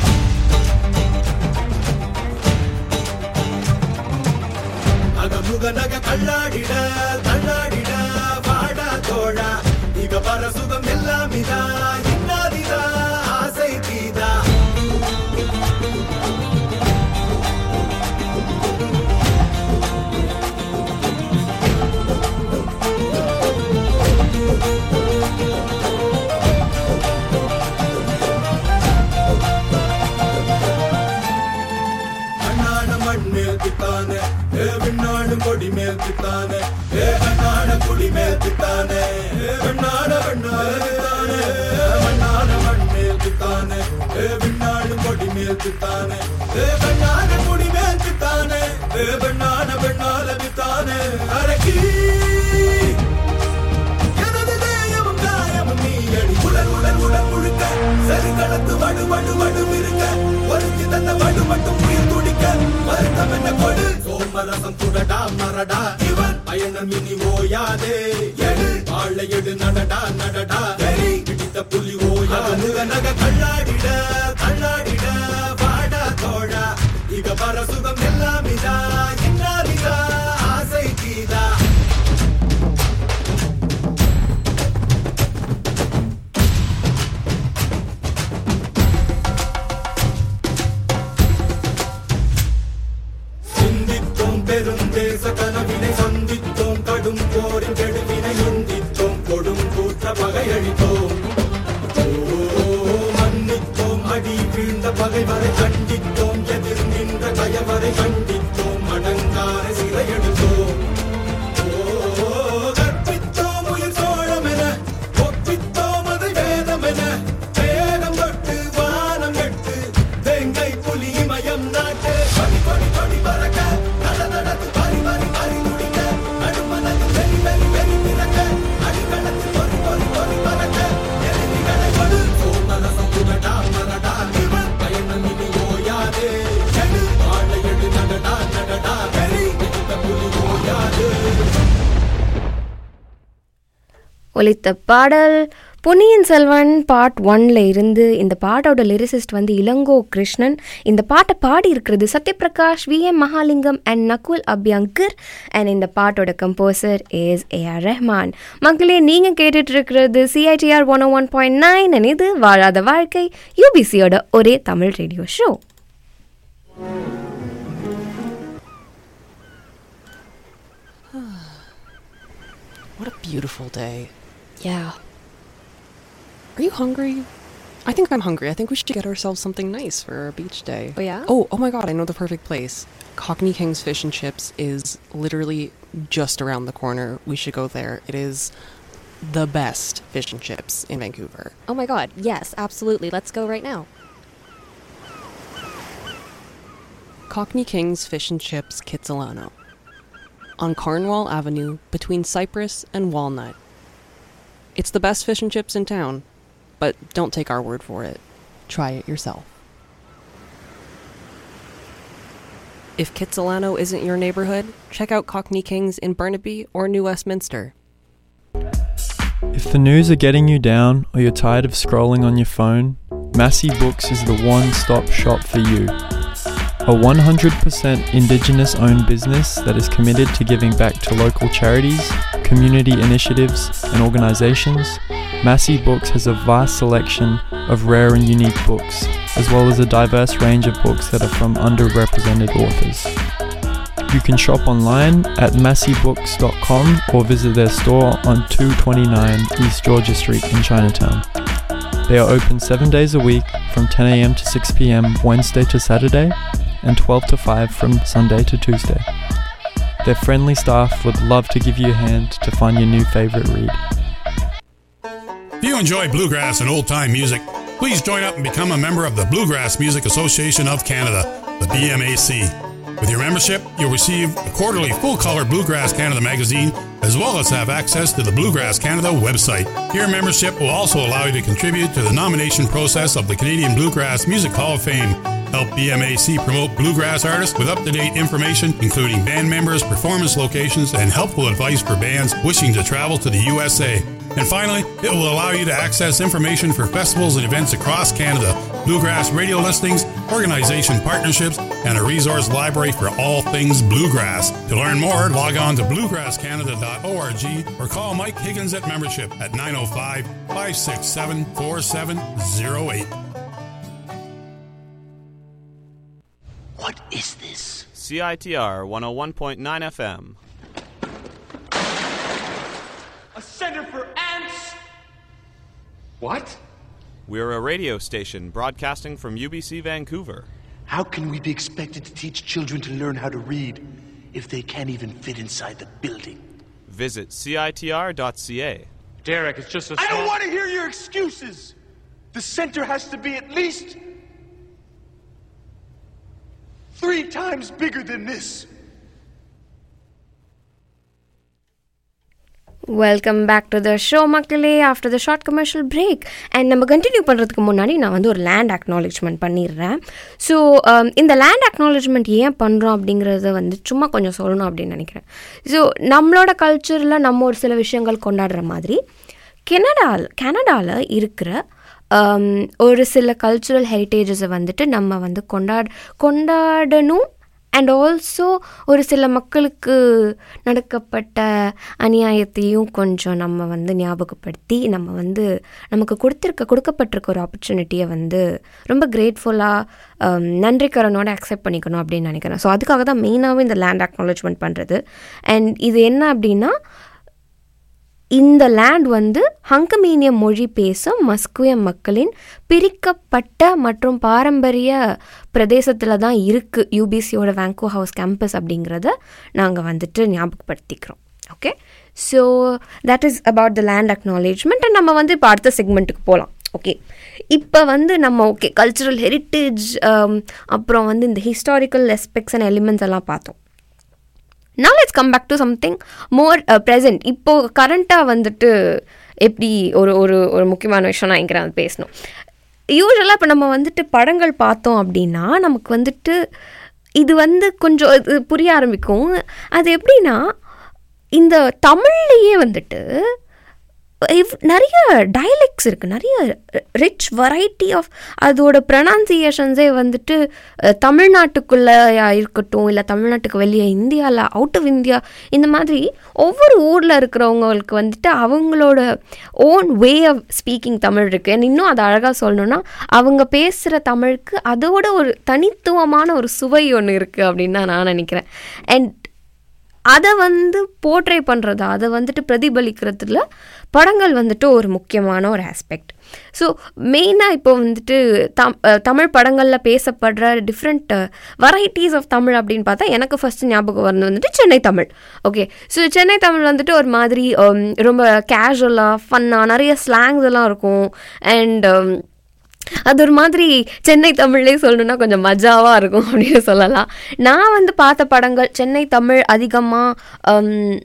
அகமுக நக கல்லாடிட தள்ளாடிட வாடா தோழா இக பர சுகம் எல்லாம் இதா இன்னாதிதா ஆசை தீதா பித்தானே ஏ பெண்ணான முடி மேல் பித்தானே ஏ பெண்ணான பெண்ணால பித்தானே அரக்கி எனது தேயமும் காயமும் நீ அடி உடல் உடல் உடல் முழுக்க சரி கடந்து வடு வடு வடு இருக்க ஒருத்தி தந்த வடு மட்டும் உயிர் துடிக்க வருத்தம் என்ன கொடு சோமரசம் துடடா மரடா இவன் பயணம் இனி ஓயாதே எடு வாழை எடு நடடா நடடா வெறி பிடித்த புலி ஓயா முக நக கண்ணாடிட கண்ணாடிட வாடா தோழா இக வர சுகம் எல்லாம் இதா இன்னாரிதா ஆசை கீதா சிந்தித்தோம் பெருந்தேச கனவினை சந்தித்தோம் கடும் போரின் கெடுவினை நிந்தித்தோம் கொடும் கூற்ற பகையழித்தோம் ஓ, மன்னித்தோம் அடி வீழ்ந்த பகைவரை கண்டித்தோம் எதிர் நின்ற கயவரை கண்டித்தோம் அடங்காரை சிறையெடுத்தோம் ஓ, கற்பித்தோம் உயிர் சோழமென ஒப்பித்தோம் அதை வேதமென வேகம் தொட்டு வானம் எட்டு வெங்கை புலி இமயம் நாட்டு படி படி படி பறக்க நட நடத்து பறி பறி பறி முடிக்க நடுமனது வெறி வெறி வெறி பிறக்க அடிக்களத்தில் பொறி பொறி பொறி பறக்க எதிரிகளை கொடு சோமரசம் புகடா மரடா இவன் பயணம் இனி ஓயாதே எடு வாழை எடு நடடா நடடா வெறி பிடித்த புலி ஓயாது ஒலித்த பாடல் பொன்னியின் செல்வன் பார்ட் ஒன்ல இருந்து இந்த பாட்டோட லிரிசிஸ்ட் வந்து இளங்கோ கிருஷ்ணன் இந்த பாட்டை பாடி இருக்கிறது Sathyaprakash V M Mahalingam and Nakul Abhyankar and இந்த பாட்டோட composer ace A R Rahman மக்களே நீங்கள் கேட்டுட்டு இருக்கிறது CITR one one point nine and இது வாழாத வாழ்க்கை யூபிசியோட ஒரே Tamil radio show What a beautiful day. Yeah. Are you hungry? I think I'm hungry. I think we should get ourselves something nice for our beach day. Oh, yeah? Oh, oh my god, I know the perfect place. Cockney King's Fish and Chips is literally just around the corner. We should go there. It is the best fish and chips in Vancouver. Oh my god. Yes, absolutely. Let's go right now. Cockney King's Fish and Chips Kitsilano. On Cornwall Avenue between Cypress and Walnut. It's the best fish and chips in town, but don't take our word for it. Try it yourself. If Kitsilano isn't your neighborhood, check out Cockney King's in Burnaby or New Westminster. If the news are getting you down or you're tired of scrolling on your phone, Massey Books is the one stop shop for you. A 100% Indigenous owned business that is committed to giving back to local charities, community initiatives, and organizations, Massey Books has a vast selection of rare and unique books, as well as a diverse range of books that are from underrepresented authors. You can shop online at masseybooks.com or visit their store on 229 East Georgia Street in Chinatown. They are open 7 days a week from 10am to 6pm Wednesday to Saturday and 12 to 5 from Sunday to Tuesday. Their friendly staff would love to give you a hand to find your new favorite read. If you enjoy bluegrass and old time music, please join up and become a member of the Bluegrass Music Association of Canada, the BMAC. With your membership, you'll receive a quarterly full color Bluegrass Canada magazine, as well as have access to the Bluegrass Canada website. Your membership will also allow you to contribute to the nomination process of the Canadian Bluegrass Music Hall of Fame. Help BMAC promote bluegrass artists with up to date information, including band members, performance locations, and helpful advice for bands wishing to travel to the USA. And finally, it will allow you to access information for festivals and events across Canada, bluegrass radio listings, organization partnerships, and a resource library for all things bluegrass. To learn more, log on to bluegrasscanada.org or call Mike Higgins at membership at 905 567 4708. What is this? CITR 101.9 FM. A center for ants? What? We're a radio station broadcasting from UBC Vancouver. How can we be expected to teach children to learn how to read if they can't even fit inside the building? Visit CITR.ca. Derek, it's just a I don't small- want to hear your excuses! The center has to be at least. Three times bigger than this. Welcome back to the show மக்களே after the short commercial break and நம்ம continue பண்ணுறதுக்கு முன்னாடி நான் வந்து ஒரு land acknowledgement பண்ணிடுறேன் so இந்த land acknowledgement ஏன் பண்ணுறோம் அப்படிங்கிறத வந்து சும்மா கொஞ்சம் சொல்லணும் அப்படின்னு நினைக்கிறேன் ஸோ நம்மளோட கல்ச்சரில் நம்ம ஒரு சில விஷயங்கள் கொண்டாடுற மாதிரி கெனடாவில் கனடாவில் இருக்கிற um, ஒரு சில கல்ச்சுரல் ஹெரிட்டேஜஸை வந்துட்டு நம்ம வந்து கொண்டாட கொண்டாடணும் அண்ட் ஆல்சோ ஒரு சில மக்களுக்கு நடக்கப்பட்ட அநியாயத்தையும் கொஞ்சம் நம்ம வந்து ஞாபகப்படுத்தி நம்ம வந்து நமக்கு கொடுத்துருக்க கொடுக்கப்பட்டிருக்க ஒரு ஆப்பர்ச்சுனிட்டியை வந்து ரொம்ப கிரேட்ஃபுல்லாக நன்றிக்கரனோட அக்செப்ட் பண்ணிக்கணும் அப்படின்னு நினைக்கிறேன் ஸோ அதுக்காக தான் மெயினாகவே இந்த லேண்ட் அக்னாலேஜ்மெண்ட் பண்ணுறது அண்ட் இது என்ன அப்படின்னா இந்த லேண்ட் வந்து ஹங்கமீனிய மொழி பேசும் மஸ்குய மக்களின் பிரிக்கப்பட்ட மற்றும் பாரம்பரிய பிரதேசத்தில் தான் இருக்குது யூபிசியோட வேங்கோ ஹவுஸ் கேம்பஸ் அப்படிங்கிறத நாங்கள் வந்துட்டு ஞாபகப்படுத்திக்கிறோம் okay so that is about the land acknowledgement and நம்ம வந்து இப்போ அடுத்த செக்மெண்ட்டுக்கு போகலாம் ஓகே இப்போ வந்து நம்ம ஓகே கல்ச்சுரல் ஹெரிட்டேஜ் அப்புறம் வந்து இந்த ஹிஸ்டாரிக்கல் எஸ்பெக்ட்ஸ் அண்ட் எலிமெண்ட்ஸ் எல்லாம் பார்த்தோம் now let's come back to something more present இப்போது கரண்ட்டாக வந்துட்டு எப்படி ஒரு ஒரு ஒரு முக்கியமான விஷயம் நான் இங்கே நான் பேசணும் யூஸ்வலாக இப்போ நம்ம வந்துட்டு படங்கள் பார்த்தோம் அப்படின்னா நமக்கு வந்துட்டு இது வந்து கொஞ்சம் இது புரிய ஆரம்பிக்கும் அது எப்படின்னா இந்த தமிழ்லேயே வந்துட்டு இவ் நிறைய டைலெக்ட்ஸ் இருக்குது நிறைய ரிச் வெரைட்டி ஆஃப் அதோட ப்ரொனன்சியேஷன்ஸே வந்துட்டு அஹ், தமிழ்நாட்டுக்குள்ளேயா இருக்கட்டும் இல்லை தமிழ்நாட்டுக்கு வெளியே இந்தியாவில் அவுட் ஆஃப் இந்தியா இந்த மாதிரி ஒவ்வொரு ஊரில் இருக்கிறவங்களுக்கு வந்துட்டு அவங்களோட own way of speaking Tamil இருக்குது and இன்னும் அதை அழகாக சொல்லணும்னா அவங்க பேசுகிற தமிழுக்கு அதோட ஒரு தனித்துவமான ஒரு சுவை ஒன்று இருக்குது அப்படின்னு தான் நான் நினைக்கிறேன் அண்ட் அதை வந்து போர்ட்ரே பண்ணுறது அதை வந்துட்டு பிரதிபலிக்கிறதுல படங்கள் வந்துட்டு ஒரு முக்கியமான ஒரு ஆஸ்பெக்ட் ஸோ மெயினாக இப்போ வந்துட்டு தம் அஹ் தமிழ் படங்களில் பேசப்படுற டிஃப்ரெண்ட் வெரைட்டிஸ் ஆஃப் தமிழ் அப்படின்னு பார்த்தா எனக்கு ஃபஸ்ட்டு ஞாபகம் வரது வந்துட்டு சென்னை தமிழ் ஓகே ஸோ சென்னை தமிழ் வந்துட்டு ஒரு மாதிரி um, ரொம்ப கேஷுவலாக ஃபன்னாக நிறைய ஸ்லாங்ஸ் எல்லாம் இருக்கும் அண்ட் அது ஒரு மாதிரி சென்னை தமிழ்லேயே சொல்லணும்னா கொஞ்சம் மஜாவாக இருக்கும் அப்படின்னு சொல்லலாம் நான் வந்து பார்த்த படங்கள் சென்னை தமிழ் அதிகமாக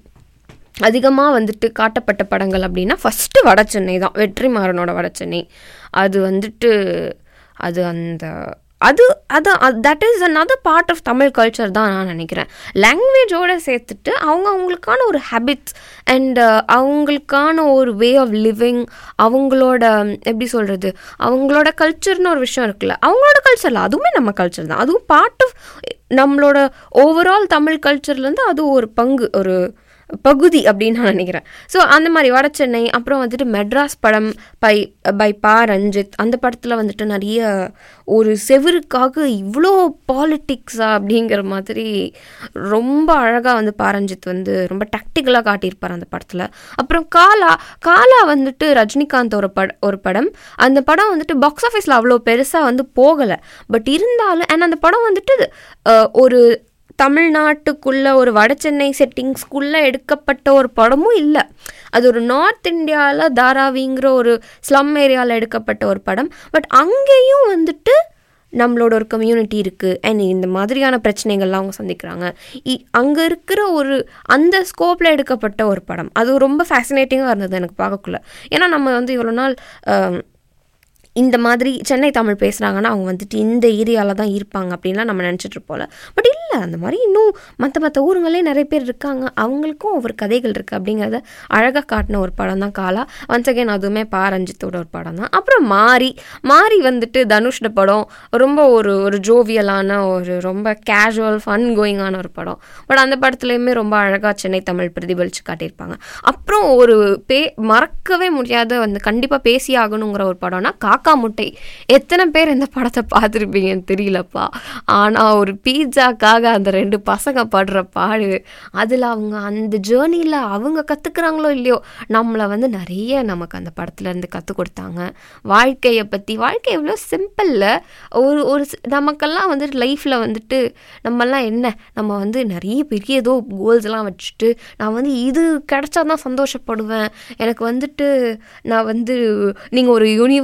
அதிகமாக வந்துட்டு காட்டப்பட்ட படங்கள் அப்படின்னா ஃபஸ்ட்டு வட சென்னை தான் வெற்றிமாறனோட வட சென்னை அது வந்துட்டு அது அந்த அது அது that is another part of Tamil culture தான் நான் நினைக்கிறேன் லாங்குவேஜோடு சேர்த்துட்டு அவங்க அவங்களுக்கான ஒரு ஹேபிட்ஸ் அண்ட் அவங்களுக்கான ஒரு வே ஆஃப் லிவிங் அவங்களோட எப்படி சொல்கிறது அவங்களோட கல்ச்சர்னு ஒரு விஷயம் இருக்குல்ல அவங்களோட கல்ச்சரில் அதுவுமே நம்ம கல்ச்சர் தான் அதுவும் பார்ட் ஆஃப் நம்மளோட ஓவரால் தமிழ் கல்ச்சர்லேருந்து அது ஒரு பங்கு ஒரு பகுதி அப்படின்னு நான் நினைக்கிறேன் ஸோ அந்த மாதிரி வட சென்னை அப்புறம் வந்துட்டு மெட்ராஸ் படம் பை பை பா ரஞ்சித் அந்த படத்தில் வந்துட்டு நிறைய ஒரு செவருக்காக இவ்வளோ பாலிட்டிக்ஸா அப்படிங்கிற மாதிரி ரொம்ப அழகாக வந்து பா ரஞ்சித் வந்து ரொம்ப டாக்டிக்கலாக காட்டியிருப்பார் அந்த படத்தில் அப்புறம் காலா காலா வந்துட்டு ரஜினிகாந்த் ஒரு பட ஒரு படம் அந்த படம் வந்துட்டு பாக்ஸ் ஆஃபீஸில் அவ்வளோ பெருசாக வந்து போகலை பட் இருந்தாலும் அண்ட் அந்த படம் வந்துட்டு அஹ், ஒரு தமிழ்நாட்டுக்குள்ள ஒரு வட சென்னை செட்டிங்ஸ்குள்ளே எடுக்கப்பட்ட ஒரு படமும் இல்லை அது ஒரு நார்த் இந்தியாவில் தாராவிங்கிற ஒரு ஸ்லம் ஏரியாவில் எடுக்கப்பட்ட ஒரு படம் பட் அங்கேயும் வந்துட்டு நம்மளோட ஒரு கம்யூனிட்டி இருக்குது அண்ட் இந்த மாதிரியான பிரச்சனைகள்லாம் அவங்க சந்திக்கிறாங்க அங்கே இருக்கிற ஒரு அந்த ஸ்கோப்பில் எடுக்கப்பட்ட ஒரு படம் அது ரொம்ப ஃபேசினேட்டிங்காக இருந்தது எனக்கு பார்க்கக்குள்ள ஏன்னா நம்ம வந்து இவ்வளோ நாள் ஆம், இந்த மாதிரி சென்னை தமிழ் பேசுகிறாங்கன்னா அவங்க வந்துட்டு இந்த ஏரியாவில் தான் இருப்பாங்க அப்படின்லாம் நம்ம நினச்சிட்டு இருப்போம்ல பட் இல்லை அந்த மாதிரி இன்னும் மற்ற மற்ற ஊருங்களே நிறைய பேர் இருக்காங்க அவங்களுக்கும் ஒவ்வொரு கதைகள் இருக்குது அப்படிங்கிறத அழகாக காட்டின ஒரு படம் தான் காலா ஒன்ஸ் அகைன் அதுவுமே பா ரஞ்சித்தோட ஒரு படம் தான் அப்புறம் மாரி மாரி வந்துட்டு தனுஷ்ட படம் ரொம்ப ஒரு ஒரு ஜோவியலான ஒரு ரொம்ப கேஷுவல் ஃபன் கோயிங்கான ஒரு படம் பட் அந்த படத்துலையுமே ரொம்ப அழகாக சென்னை தமிழ் பிரதிபலித்து காட்டியிருப்பாங்க அப்புறம் ஒரு பே மறக்கவே முடியாத வந்து கண்டிப்பாக பேசி ஆகணுங்கிற ஒரு படம்னா காக்கா முட்டை எத்தனை பேர் இந்த படத்தை பார்த்துருப்பீங்கன்னு தெரியலப்பா ஆனால் ஒரு பீட்சாக்காக அந்த ரெண்டு பசங்க படுற பாடு அதில் அவங்க அந்த ஜேர்னியில் அவங்க கற்றுக்குறாங்களோ இல்லையோ நம்மளை வந்து நிறைய நமக்கு அந்த படத்துல இருந்து கற்றுக் கொடுத்தாங்க வாழ்க்கையை பற்றி வாழ்க்கை எவ்வளோ சிம்பிளில் ஒரு ஒரு சி- நமக்கெல்லாம் வந்துட்டு லைஃப்பில் வந்துட்டு நம்மெல்லாம் என்ன நம்ம வந்து நிறைய பெரிய ஏதோ கோல்ஸ்லாம் வச்சுட்டு நான் வந்து இது கிடைச்சா தான் சந்தோஷப்படுவேன் எனக்கு வந்துட்டு நான் வந்து நீங்கள் ஒரு யூனிவர்சிட்டி ஸ்டூடெண்ட்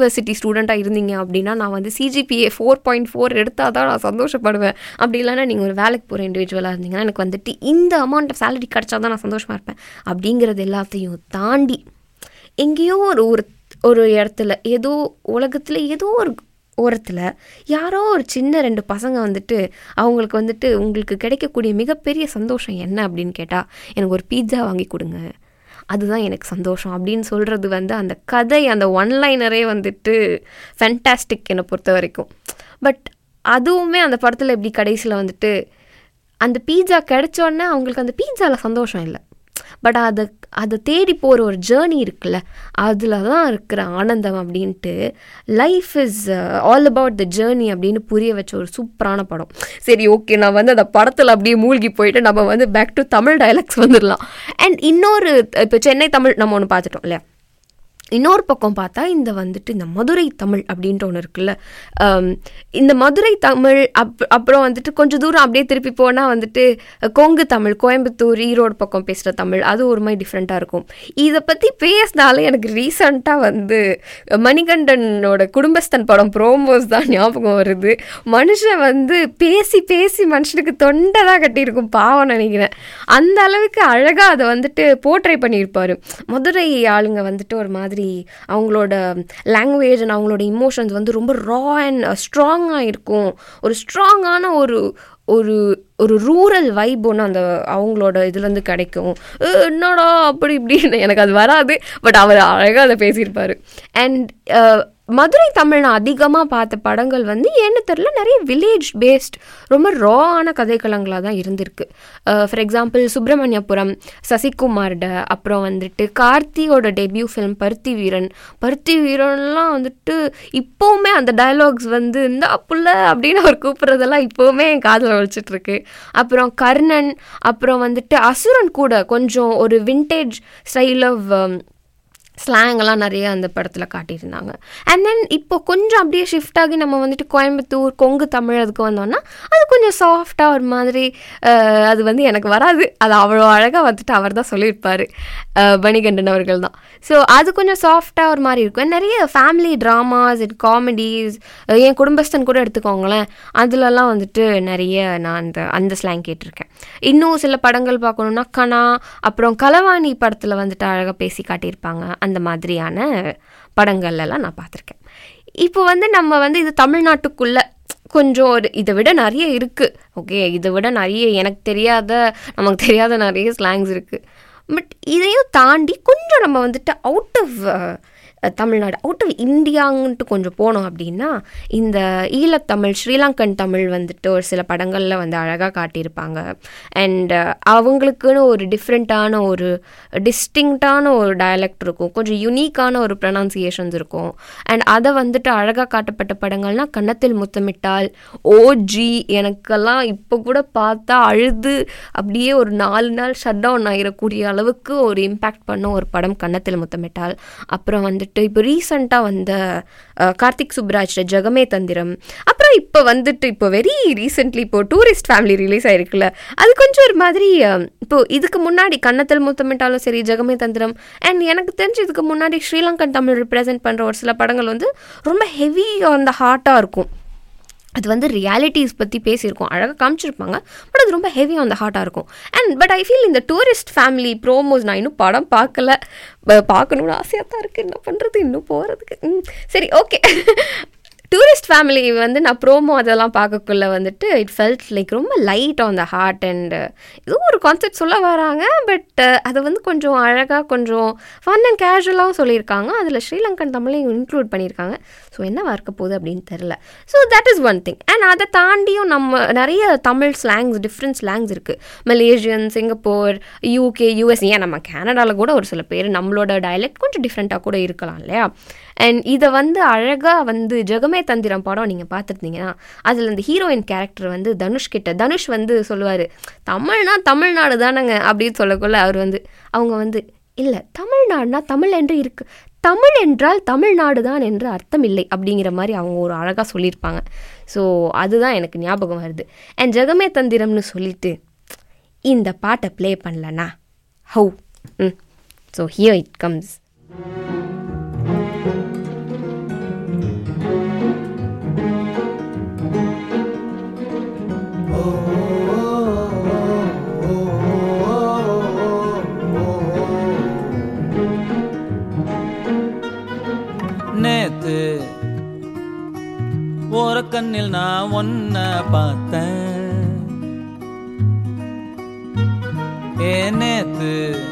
ஸ்டூடெண்ட்டாக இருந்தீங்க அப்படின்னா நான் வந்து சிஜிபிஏ ஃபோர் பாயிண்ட் ஃபோர் எடுத்தால் தான் நான் சந்தோஷப்படுவேன் அப்படி இல்லைன்னா நீங்கள் ஒரு வேலைக்கு போகிற இண்டிவிஜுவலாக இருந்தீங்கன்னா எனக்கு வந்துட்டு இந்த அமௌண்ட் ஆஃப் சேலரி கிடச்சா தான் நான் சந்தோஷமாக இருப்பேன் அப்படிங்கிறது எல்லாத்தையும் தாண்டி எங்கேயோ ஒரு ஒரு ஒரு இடத்துல ஏதோ உலகத்தில் ஏதோ ஒரு ஓரத்தில் யாரோ ஒரு சின்ன ரெண்டு பசங்க வந்துட்டு அவங்களுக்கு வந்துட்டு உங்களுக்கு கிடைக்கக்கூடிய மிகப்பெரிய சந்தோஷம் என்ன அப்படின்னு கேட்டால் எனக்கு ஒரு பீட்சா வாங்கி கொடுங்க அதுதான் எனக்கு சந்தோஷம் அப்படின்னு சொல்கிறது வந்து அந்த கதை அந்த ஒன்லைனரே வந்துட்டு ஃபென்டாஸ்டிக் என்னை பொறுத்த வரைக்கும் பட் அதுவுமே அந்த படத்தில் எப்படி கடைசியில் வந்துட்டு அந்த பீட்சா கிடைச்சோன்னே அவங்களுக்கு அந்த பீட்சாவில் சந்தோஷம் இல்லை பட் அதை அதை தேடி போகிற ஒரு ஜேர்னி இருக்குல்ல அதில் தான் இருக்கிற ஆனந்தம் அப்படின்ட்டு life is all about the journey அப்படின்னு புரிய வச்ச ஒரு சூப்பரான படம் சரி ஓகே நான் வந்து அந்த படத்தில் அப்படியே மூழ்கி போயிட்டு நம்ம வந்து பேக் டு தமிழ் டைலாக்ஸ் வந்துடலாம் அண்ட் இன்னொரு இப்போ சென்னை தமிழ் நம்ம ஒன்று பார்த்துட்டோம் இல்லையா இன்னொரு பக்கம் பார்த்தா இந்த வந்துட்டு இந்த மதுரை தமிழ் அப்படின்ட்டு ஒன்று இருக்குல்ல ஆம், இந்த மதுரை தமிழ் அப் அப்புறம் வந்துட்டு கொஞ்சம் தூரம் அப்படியே திருப்பி போனால் வந்துட்டு கொங்கு தமிழ் கோயம்புத்தூர் ஈரோடு பக்கம் பேசுகிற தமிழ் அது ஒரு மாதிரி டிஃப்ரெண்ட்டாக இருக்கும் இதை பற்றி பேசினாலே எனக்கு ரீசண்டாக வந்து மணிகண்டனோட குடும்பஸ்தன் படம் ப்ரோமோஸ் தான் ஞாபகம் வருது மனுஷன் வந்து பேசி பேசி மனுஷனுக்கு தொண்டை தான் கட்டியிருக்கும் பாவம் நினைக்கிறேன் அந்த அளவுக்கு அழகாக அதை வந்துட்டு போர்ட்ரை பண்ணியிருப்பாரு மதுரை ஆளுங்க வந்துட்டு ஒரு மாதிரி அவங்களோட லாங்குவேஜ் அண்ட் அவங்களோட இமோஷன்ஸ் வந்து ரொம்ப ரா அண்ட் ஸ்ட்ராங்காக இருக்கும் ஒரு ஸ்ட்ராங்கான ஒரு ஒரு ஒரு ரூரல் வைப் ஒன்று அந்த அவங்களோட இதுலேருந்து கிடைக்கும் "ஏ, என்னடா அப்படி இப்படின்னு எனக்கு அது வராது பட் அவர் அழகாக அதை பேசியிருப்பார் அண்ட் மதுரை தமிழ் நான் அதிகமாக பார்த்த படங்கள் வந்து ஏன்னு தெரில நிறைய வில்லேஜ் பேஸ்ட் ரொம்ப ராவான கதைக்களங்களாக தான் இருந்திருக்கு ஃபார் எக்ஸாம்பிள் சுப்பிரமணியபுரம் சசிகுமார்ட அப்புறம் வந்துட்டு கார்த்தியோட டெபியூ ஃபிலிம் பருத்தி வீரன் பருத்தி வீரன்லாம் வந்துட்டு இப்போவுமே அந்த டயலாக்ஸ் வந்து இந்த புள்ள அப்படின்னு அவர் கூப்பிட்றதெல்லாம் இப்போவுமே என் காதில் ஒழிச்சிட்டு இருக்கு அப்புறம் கர்ணன் அப்புறம் வந்துட்டு அசுரன் கூட கொஞ்சம் ஒரு விண்டேஜ் ஸ்டைல் ஆஃப் ஸ்லாங்கெல்லாம் நிறைய அந்த படத்தில் காட்டியிருந்தாங்க அண்ட் தென் இப்போ கொஞ்சம் அப்படியே ஷிஃப்ட் ஆகி நம்ம வந்துட்டு கோயம்புத்தூர் கொங்கு தமிழ் அதுக்கு வந்தோம்னா அது கொஞ்சம் சாஃப்டாக ஒரு மாதிரி அஹ், அது வந்து எனக்கு வராது அது அவ்வளோ அழகாக வந்துட்டு அவர் தான் சொல்லியிருப்பார் பணிகண்டன் அவர்கள் தான் ஸோ அது கொஞ்சம் சாஃப்டாக ஒரு மாதிரி இருக்கும் நிறைய ஃபேமிலி ட்ராமாஸ் அண்ட் காமெடிஸ் என் குடும்பஸ்தன் கூட எடுத்துக்கோங்களேன் அதுலலாம் வந்துட்டு நிறைய நான் அந்த அந்த ஸ்லாங் கேட்டிருக்கேன் இன்னும் சில படங்கள் பார்க்கணுன்னா கனா அப்புறம் களவாணி படத்தில் வந்துட்டு அழகாக பேசி காட்டியிருப்பாங்க அந்த மாதிரியான படங்கள்லாம் நான் பார்த்துருக்கேன் இப்போ வந்து நம்ம வந்து இது தமிழ்நாட்டுக்குள்ள கொஞ்சம் ஒரு இதை விட நிறைய இருக்குது ஓகே இதை விட நிறைய எனக்கு தெரியாத நமக்கு தெரியாத நிறைய ஸ்லாங்ஸ் இருக்குது பட் இதையும் தாண்டி கொஞ்சம் நம்ம வந்துட்டு out of Tamil Nadu out of இந்தியான்ட்டு கொஞ்சம் போனோம் அப்படின்னா இந்த ஈழத்தமிழ் ஸ்ரீலங்கன் தமிழ் வந்துட்டு ஒரு சில படங்களில் வந்து அழகாக காட்டியிருப்பாங்க அண்ட் அவங்களுக்குன்னு ஒரு டிஃப்ரெண்ட்டான ஒரு டிஸ்டிங்க்டான ஒரு டயலக்ட் இருக்கும் கொஞ்சம் யூனிக்கான ஒரு ப்ரொனன்சியேஷன்ஸ் இருக்கும் அண்ட் அதை வந்துட்டு அழகாக காட்டப்பட்ட படங்கள்னால் கன்னத்தில் முத்தமிட்டால் ஓஜி எனக்கெல்லாம் இப்போ கூட பார்த்தா அழுது அப்படியே ஒரு நாலு நாள் ஷட் டவுன் ஆகிடக்கூடிய அளவுக்கு ஒரு இம்பேக்ட் பண்ண ஒரு படம் கன்னத்தில் முத்தமிட்டால் அப்புறம் வந்துட்டு இப்போ ரீசண்டாக வந்த அஹ், கார்த்திக் சுப்ராஜ் ஜெகமே தந்திரம் அப்புறம் இப்போ வந்துட்டு இப்போ வெரி ரீசெண்ட்லி இப்போ டூரிஸ்ட் ஃபேமிலி ரிலீஸ் ஆயிருக்குல்ல அது கொஞ்சம் ஒரு மாதிரி அஹ், இப்போ இதுக்கு முன்னாடி கன்னத்தில் முத்தமிட்டாலும் சரி ஜெகமே தந்திரம் அண்ட் எனக்கு தெரிஞ்சு இதுக்கு முன்னாடி ஸ்ரீலங்கன் தமிழ் ரிப்ரசென்ட் பண்ணுற ஒரு சில படங்கள் வந்து ரொம்ப ஹெவி அந்த ஹார்ட்டாக இருக்கும் அது வந்து ரியாலிட்டிஸ் பற்றி பேசியிருக்கோம் அழகாக காமிச்சிருப்பாங்க பட் அது ரொம்ப ஹெவியாக அந்த ஹார்ட்டாக இருக்கும் அண்ட் பட் ஐ ஃபீல் இந்த டூரிஸ்ட் ஃபேமிலி ப்ரோமோஸ் நான் இன்னும் படம் பார்க்கல ப- பார்க்கணும்னு ஆசையாக தான் இருக்குது என்ன பண்ணுறது இன்னும் போகிறதுக்கு ம், சரி ஓகே டூரிஸ்ட் ஃபேமிலி வந்து நான் ப்ரோமோ அதெல்லாம் பார்க்கக்குள்ள வந்துட்டு இட் ஃபெல்ட் லைக் ரொம்ப light on the heart and ஏதோ ஒரு கான்செப்ட் சொல்ல வராங்க பட் அதை வந்து கொஞ்சம் அழகாக கொஞ்சம் ஃபன் அண்ட் கேஷுவலாகவும் சொல்லியிருக்காங்க அதில் ஸ்ரீலங்கன் தமிழையும் இன்க்ளூட் பண்ணியிருக்காங்க ஸோ என்னவா இருக்க போகுது அப்படின்னு தெரில so that is one thing and அதை தாண்டியும் நம்ம நிறைய தமிழ் ஸ்லாங்ஸ் டிஃப்ரெண்ட் ஸ்லாங்ஸ் இருக்குது மலேசியன் சிங்கப்பூர் யூகே யூஎஸ் ஏன் நம்ம கனடாவில் கூட ஒரு சில பேர் நம்மளோட டயலெக்ட் கொஞ்சம் டிஃப்ரெண்ட்டாக கூட இருக்கலாம் இல்லையா அண்ட் இதை வந்து அழகாக வந்து ஜெகமே தந்திரம் படம் நீங்கள் பார்த்துருந்தீங்கன்னா அதில் இந்த ஹீரோயின் கேரக்டர் வந்து தனுஷ் கிட்ட தனுஷ் வந்து சொல்லுவார் தமிழ்னா தமிழ்நாடு தானேங்க அப்படின்னு சொல்லக்குள்ள அவர் வந்து அவங்க வந்து இல்லை தமிழ்நாடுனா தமிழ் என்று இருக்கு தமிழ் என்றால் தமிழ்நாடு தான் என்று அர்த்தம் இல்லை அப்படிங்கிற மாதிரி அவங்க ஒரு அழகாக சொல்லியிருப்பாங்க ஸோ அதுதான் எனக்கு ஞாபகம் வருது அண்ட் ஜெகமே தந்திரம்னு சொல்லிட்டு இந்த பாட்டை ப்ளே பண்ணலனா ஹவு ம் ஸோ ஹியர் இட் கம்ஸ் நேத்து ஓரக்கண்ணில் நான் ஒன்ன பார்த்தேன் ஏ நேத்து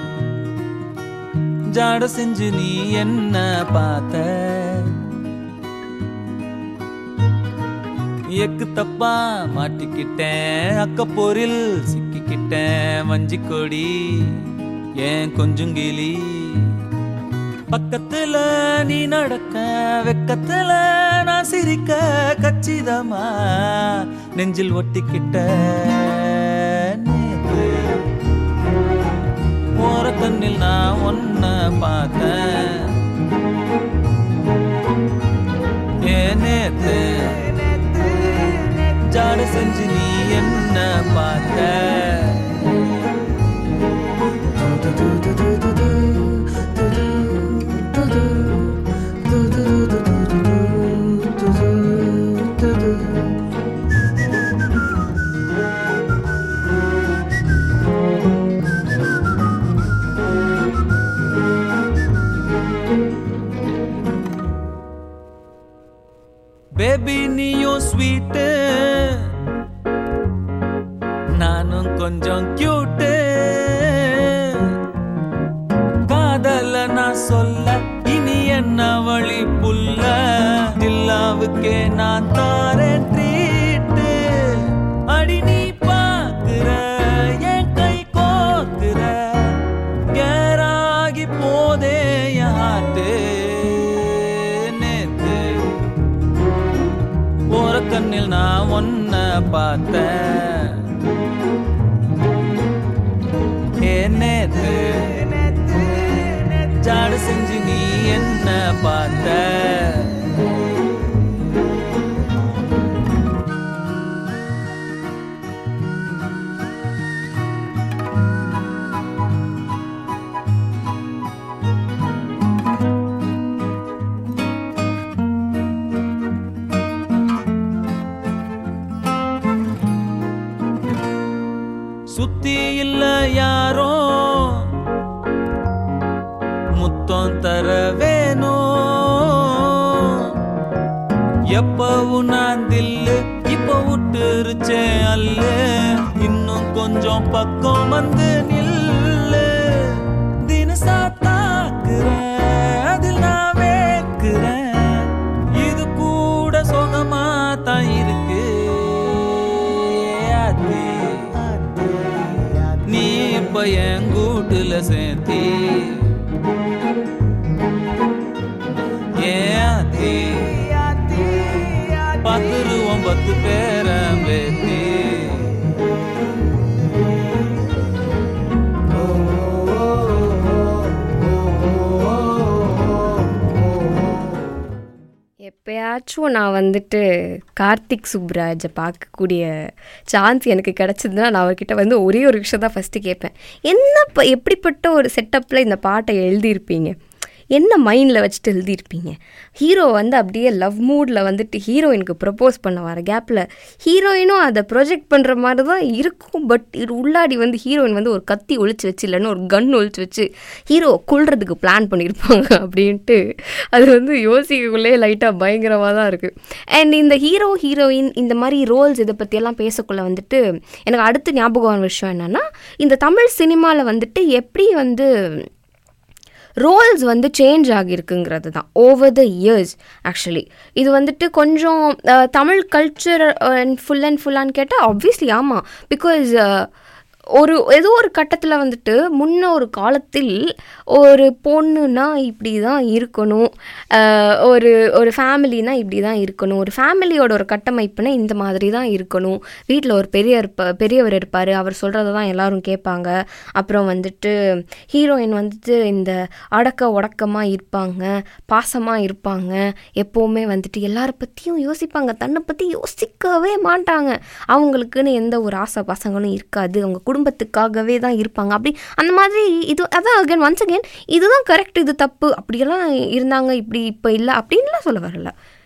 ஜாட செஞ்சு நீ என்ன பார்த்த எக்கு தப்பா மாட்டிக்கிட்டேன் அக்கப்போரில் சிக்கிக்கிட்டேன் வஞ்சி கொடி ஏன் கொஞ்சுங்கிளி பக்கத்துல நீ நடக்க வெக்கத்துல நான் சிரிக்க கச்சிதமா நெஞ்சில் ஒட்டிக்கிட்ட நேத்து ஓரக்கண்ணில் நான் ஒன்ன பார்த்தேன் ஏ நேத்து ஜாட செஞ்சு நீ என்ன பார்த்த பேபி நீயும் ஸ்வீட்டு நானும் கொஞ்சம் கியூட்டு காதல நான் சொல்ல இனி என்ன வழி புல்ல தில்லாவுக்கே நான் தாரேன் ட்ரீட்டு அடி நீ பாக்குற என் கை கோக்குற கேராகி போதே என் ஹார்ட்டு நேத்து ஓரக்கண்ணில் நான் ஒன்ன பார்த்தேன் ஏ நேத்து ஜாடு செஞ்சு நீ என்ன பார்த்த சுத்தி இல்ல யாரோ முத்தம் தர வேணும் எப்பவும் நான் தில்லு இப்ப விட்டுருச்சே அல்ல இன்னும் கொஞ்சம் பக்கம் வந்து நில்லு தினசா தாக்குறேன் அதில் நான் வேக்குறேன் இது கூட சுகமா தான் இருக்கு ஆத்தி. நீ இப்ப என் கூட்டுல சேர்த்தி ஏன் ஆத்தி? பத்துருவோம் பத்து பேரம் பேத்தி எப்பயாச்சும் நான் வந்துட்டு கார்த்திக் சுப்ராஜை பார்க்கக்கூடிய சான்ஸ் எனக்கு கிடச்சிதுன்னா நான் அவர்கிட்ட வந்து ஒரே ஒரு விஷயம் தான் ஃபஸ்ட்டு கேட்பேன் என்ன ப- எப்படிப்பட்ட ஒரு செட்டப்பில் இந்த பாட்டை எழுதியிருப்பீங்க என்ன மைண்டில் வச்சுட்டு எழுதியிருப்பீங்க ஹீரோ வந்து அப்படியே லவ் மூடில் வந்துட்டு ஹீரோயினுக்கு ப்ரப்போஸ் பண்ண வர கேப்பில் ஹீரோயினும் அதை ப்ரொஜெக்ட் பண்ணுற மாதிரி தான் இருக்கும் பட் இது உள்ளாடி வந்து ஹீரோயின் வந்து ஒரு கத்தி ஒளிச்சு வச்சு இல்லைன்னா ஒரு கன் ஒளிச்சு வச்சு ஹீரோ கொல்றதுக்கு பிளான் பண்ணியிருப்பாங்க அப்படின்ட்டு அது வந்து யோசிக்கக்குள்ளே லைட்டாக பயங்கரமாக தான் இருக்குது அண்ட் இந்த ஹீரோ ஹீரோயின் இந்த மாதிரி ரோல்ஸ் இதை பற்றியெல்லாம் பேசக்குள்ள வந்துட்டு எனக்கு அடுத்து ஞாபகம் வர விஷயம் என்னென்னா இந்த தமிழ் சினிமாவில் வந்துட்டு எப்படி வந்து ரோல்ஸ் வந்து சேஞ்ச் ஆகியிருக்குங்கிறது தான் ஓவர் த இயர்ஸ் ஆக்சுவலி இது வந்துட்டு கொஞ்சம் அஹ், தமிழ் கல்ச்சர் ஃபுல் அண்ட் ஃபுல்லான்னு கேட்டால் ஆப்வியஸ்லி ஆமாம் பிகாஸ் ஒரு ஏதோ ஒரு கட்டத்தில் வந்துட்டு முன்ன ஒரு காலத்தில் ஒரு பொண்ணுனா இப்படி தான் இருக்கணும் அஹ், ஒரு ஒரு ஃபேமிலினா இப்படி தான் இருக்கணும் ஒரு ஃபேமிலியோட ஒரு கட்டமைப்புனா இந்த மாதிரி தான் இருக்கணும் வீட்டில் ஒரு பெரிய இருப்ப பெரியவர் இருப்பார் அவர் சொல்கிறத தான் எல்லாரும் கேட்பாங்க அப்புறம் வந்துட்டு ஹீரோயின் வந்துட்டு இந்த அடக்க உடக்கமாக இருப்பாங்க பாசமாக இருப்பாங்க எப்போவுமே வந்துட்டு எல்லார பற்றியும் யோசிப்பாங்க தன்னை பற்றி யோசிக்கவே மாட்டாங்க அவங்களுக்குன்னு எந்த ஒரு ஆசை பாசங்களும் இருக்காது அவங்க குடும்பத்துக்காகவே தான் இருப்பாங்க அப்படி அந்த மாதிரி இது அதான் அகைன் ஒன்ஸ் அகைன் இதுதான் கரெக்ட் இது தப்பு அப்படியெல்லாம் இருந்தாங்க இப்படி இப்போ இல்லை அப்படின்லாம் சொல்ல வரல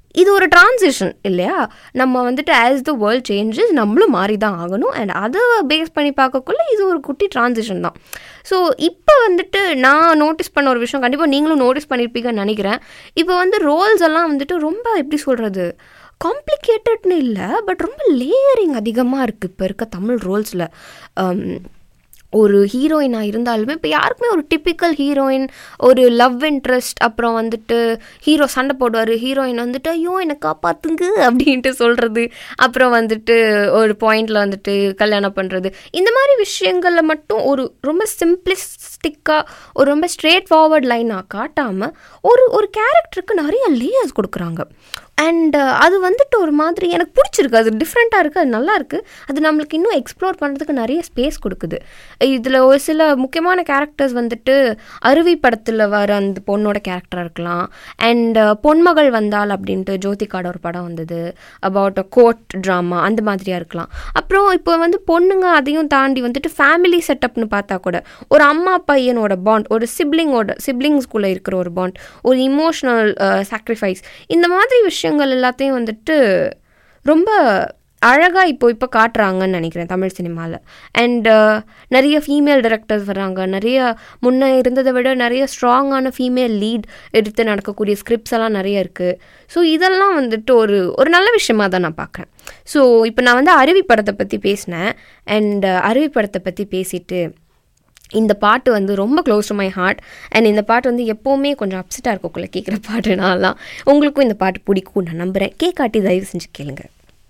இது ஒரு டிரான்சிஷன் இல்லையா நம்ம வந்துட்டு ஆஸ் த வேர்ல்ட் சேஞ்சஸ் நம்மளும் மாறி தான் ஆகணும் அண்ட் அதை பேஸ் பண்ணி பார்க்கக்குள்ள இது ஒரு குட்டி டிரான்சிஷன் தான் ஸோ இப்போ வந்துட்டு நான் நோட்டீஸ் பண்ண ஒரு விஷயம் கண்டிப்பாக நீங்களும் நோட்டீஸ் பண்ணியிருப்பீங்கன்னு நினைக்கிறேன் இப்போ வந்து ரோல்ஸ் எல்லாம் வந்துட்டு ரொம்ப எப்படி சொல்கிறது காம்ப்ளிகேட்டட்னு இல்லை பட் ரொம்ப லேயரிங் அதிகமாக இருக்குது இப்போ இருக்க தமிழ் ரோல்ஸில் ஒரு ஹீரோயினாக இருந்தாலுமே இப்போ யாருக்குமே ஒரு டிப்பிக்கல் ஹீரோயின் ஒரு லவ் இன்ட்ரெஸ்ட் அப்புறம் வந்துட்டு ஹீரோ சண்டை போடுவார் ஹீரோயின் வந்துட்டு ஐயோ என்னை காப்பாத்துங்க அப்படின்ட்டு சொல்கிறது அப்புறம் வந்துட்டு ஒரு பாயிண்டில் வந்துட்டு கல்யாணம் பண்ணுறது இந்த மாதிரி விஷயங்களில் மட்டும் ஒரு ரொம்ப சிம்பிளிஸ்டிக்காக ஒரு ரொம்ப ஸ்ட்ரெயிட் ஃபார்வர்ட் லைனாக காட்டாமல் ஒரு ஒரு கேரக்டருக்கு நிறைய லேயர்ஸ் கொடுக்குறாங்க அண்ட் அது வந்துட்டு ஒரு மாதிரி எனக்கு பிடிச்சிருக்கு அது டிஃப்ரெண்ட்டாக இருக்குது அது நல்லா இருக்குது அது நம்மளுக்கு இன்னும் எக்ஸ்ப்ளோர் பண்ணுறதுக்கு நிறைய ஸ்பேஸ் கொடுக்குது இதில் ஒரு சில முக்கியமான கேரக்டர்ஸ் வந்துட்டு அருவி படத்தில் வர அந்த பொண்ணோட கேரக்டராக இருக்கலாம் அண்ட் பொன்மகள் வந்தால் அப்படின்ட்டு ஜோதிகாட ஒரு படம் வந்தது அபவுட் அ கோர்ட் ட்ராமா அந்த மாதிரியாக இருக்கலாம் அப்புறம் இப்போ வந்து பொண்ணுங்க அதையும் தாண்டி வந்துட்டு ஃபேமிலி செட்டப்னு பார்த்தா கூட ஒரு அம்மா பையனோட பாண்ட் ஒரு சிப்ளிங்கோட சிப்ளிங்ஸ்குள்ளே இருக்கிற ஒரு பாண்ட் ஒரு இமோஷ்னல் சாக்ரிஃபைஸ் இந்த மாதிரி விஷயங்கள் எல்லாத்தையும் வந்துட்டு ரொம்ப அழகாக இப்போ இப்போ காட்டுறாங்கன்னு நினைக்கிறேன் தமிழ் சினிமாவில் அண்ட் நிறைய ஃபீமேல் டைரக்டர்ஸ் வராங்க நிறைய முன்னே இருந்ததை விட நிறைய ஸ்ட்ராங்கான ஃபீமேல் லீட் எடுத்து நடக்கக்கூடிய ஸ்கிரிப்ட்ஸ் எல்லாம் நிறைய இருக்குது ஸோ இதெல்லாம் வந்துட்டு ஒரு ஒரு நல்ல விஷயமா தான் நான் பார்க்குறேன் ஸோ இப்போ நான் வந்து அருவி படத்தை பற்றி பேசினேன் அண்ட் அருவி படத்தை பற்றி பேசிட்டு இந்த பாட்டு வந்து ரொம்ப close to my heart and இந்த பாட்டு வந்து எப்போவுமே கொஞ்சம் அப்செட்டாக இருக்கக்குள்ள கேட்குற பாட்டுனாலாம் உங்களுக்கும் இந்த பாட்டு பிடிக்கும் நான் நம்புகிறேன் கேட்காட்டி தயவு செஞ்சு கேளுங்க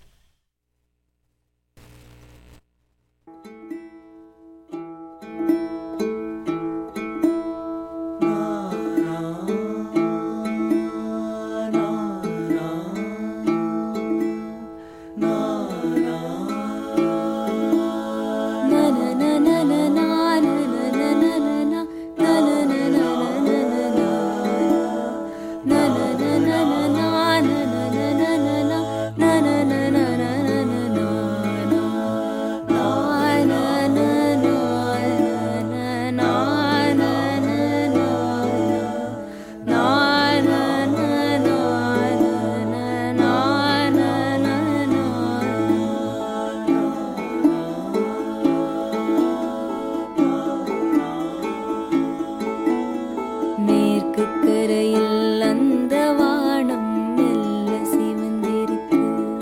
மேற்கு கரையில் அந்த வானம் மெல்ல சிவந்திருக்கு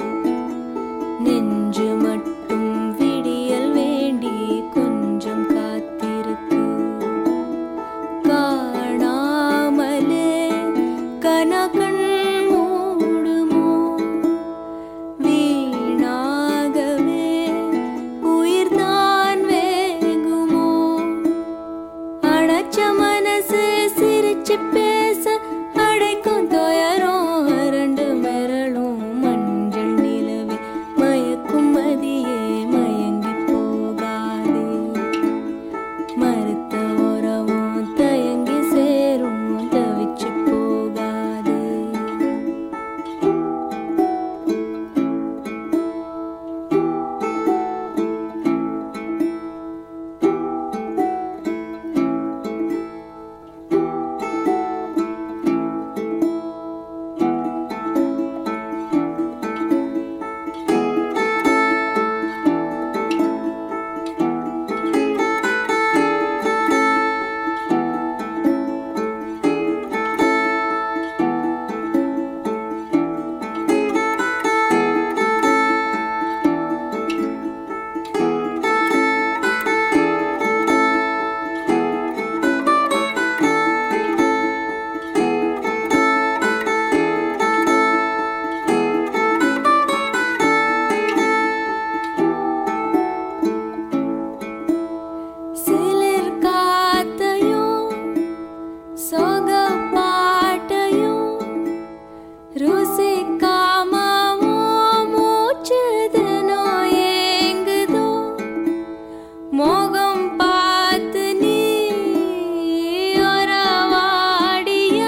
நெஞ்சு மட்டும் விடியல் வேண்டி கொஞ்சம் காத்திருக்கு காணாமலே கனகண் மூடுமோ வீணாகவே உயிர்தான் வேகுமோ அடைச்ச மனசு சிரிச்சு பேச அடைக்கும் துயரம் ரெண்டு மிரளும் மஞ்சள் நிலவே மயக்கும் மதியே மயங்கி போகாதே மறுத்த உறவும் தயங்கி சேரும் தவிச்சு போகாதே சிலிர் காத்தையும் சோக பாட்டையும் ருசிக்காமவும் மூச்சு தினம் ஏங்குதோ மோகம் பார்த்து நீ ஒரவாடிய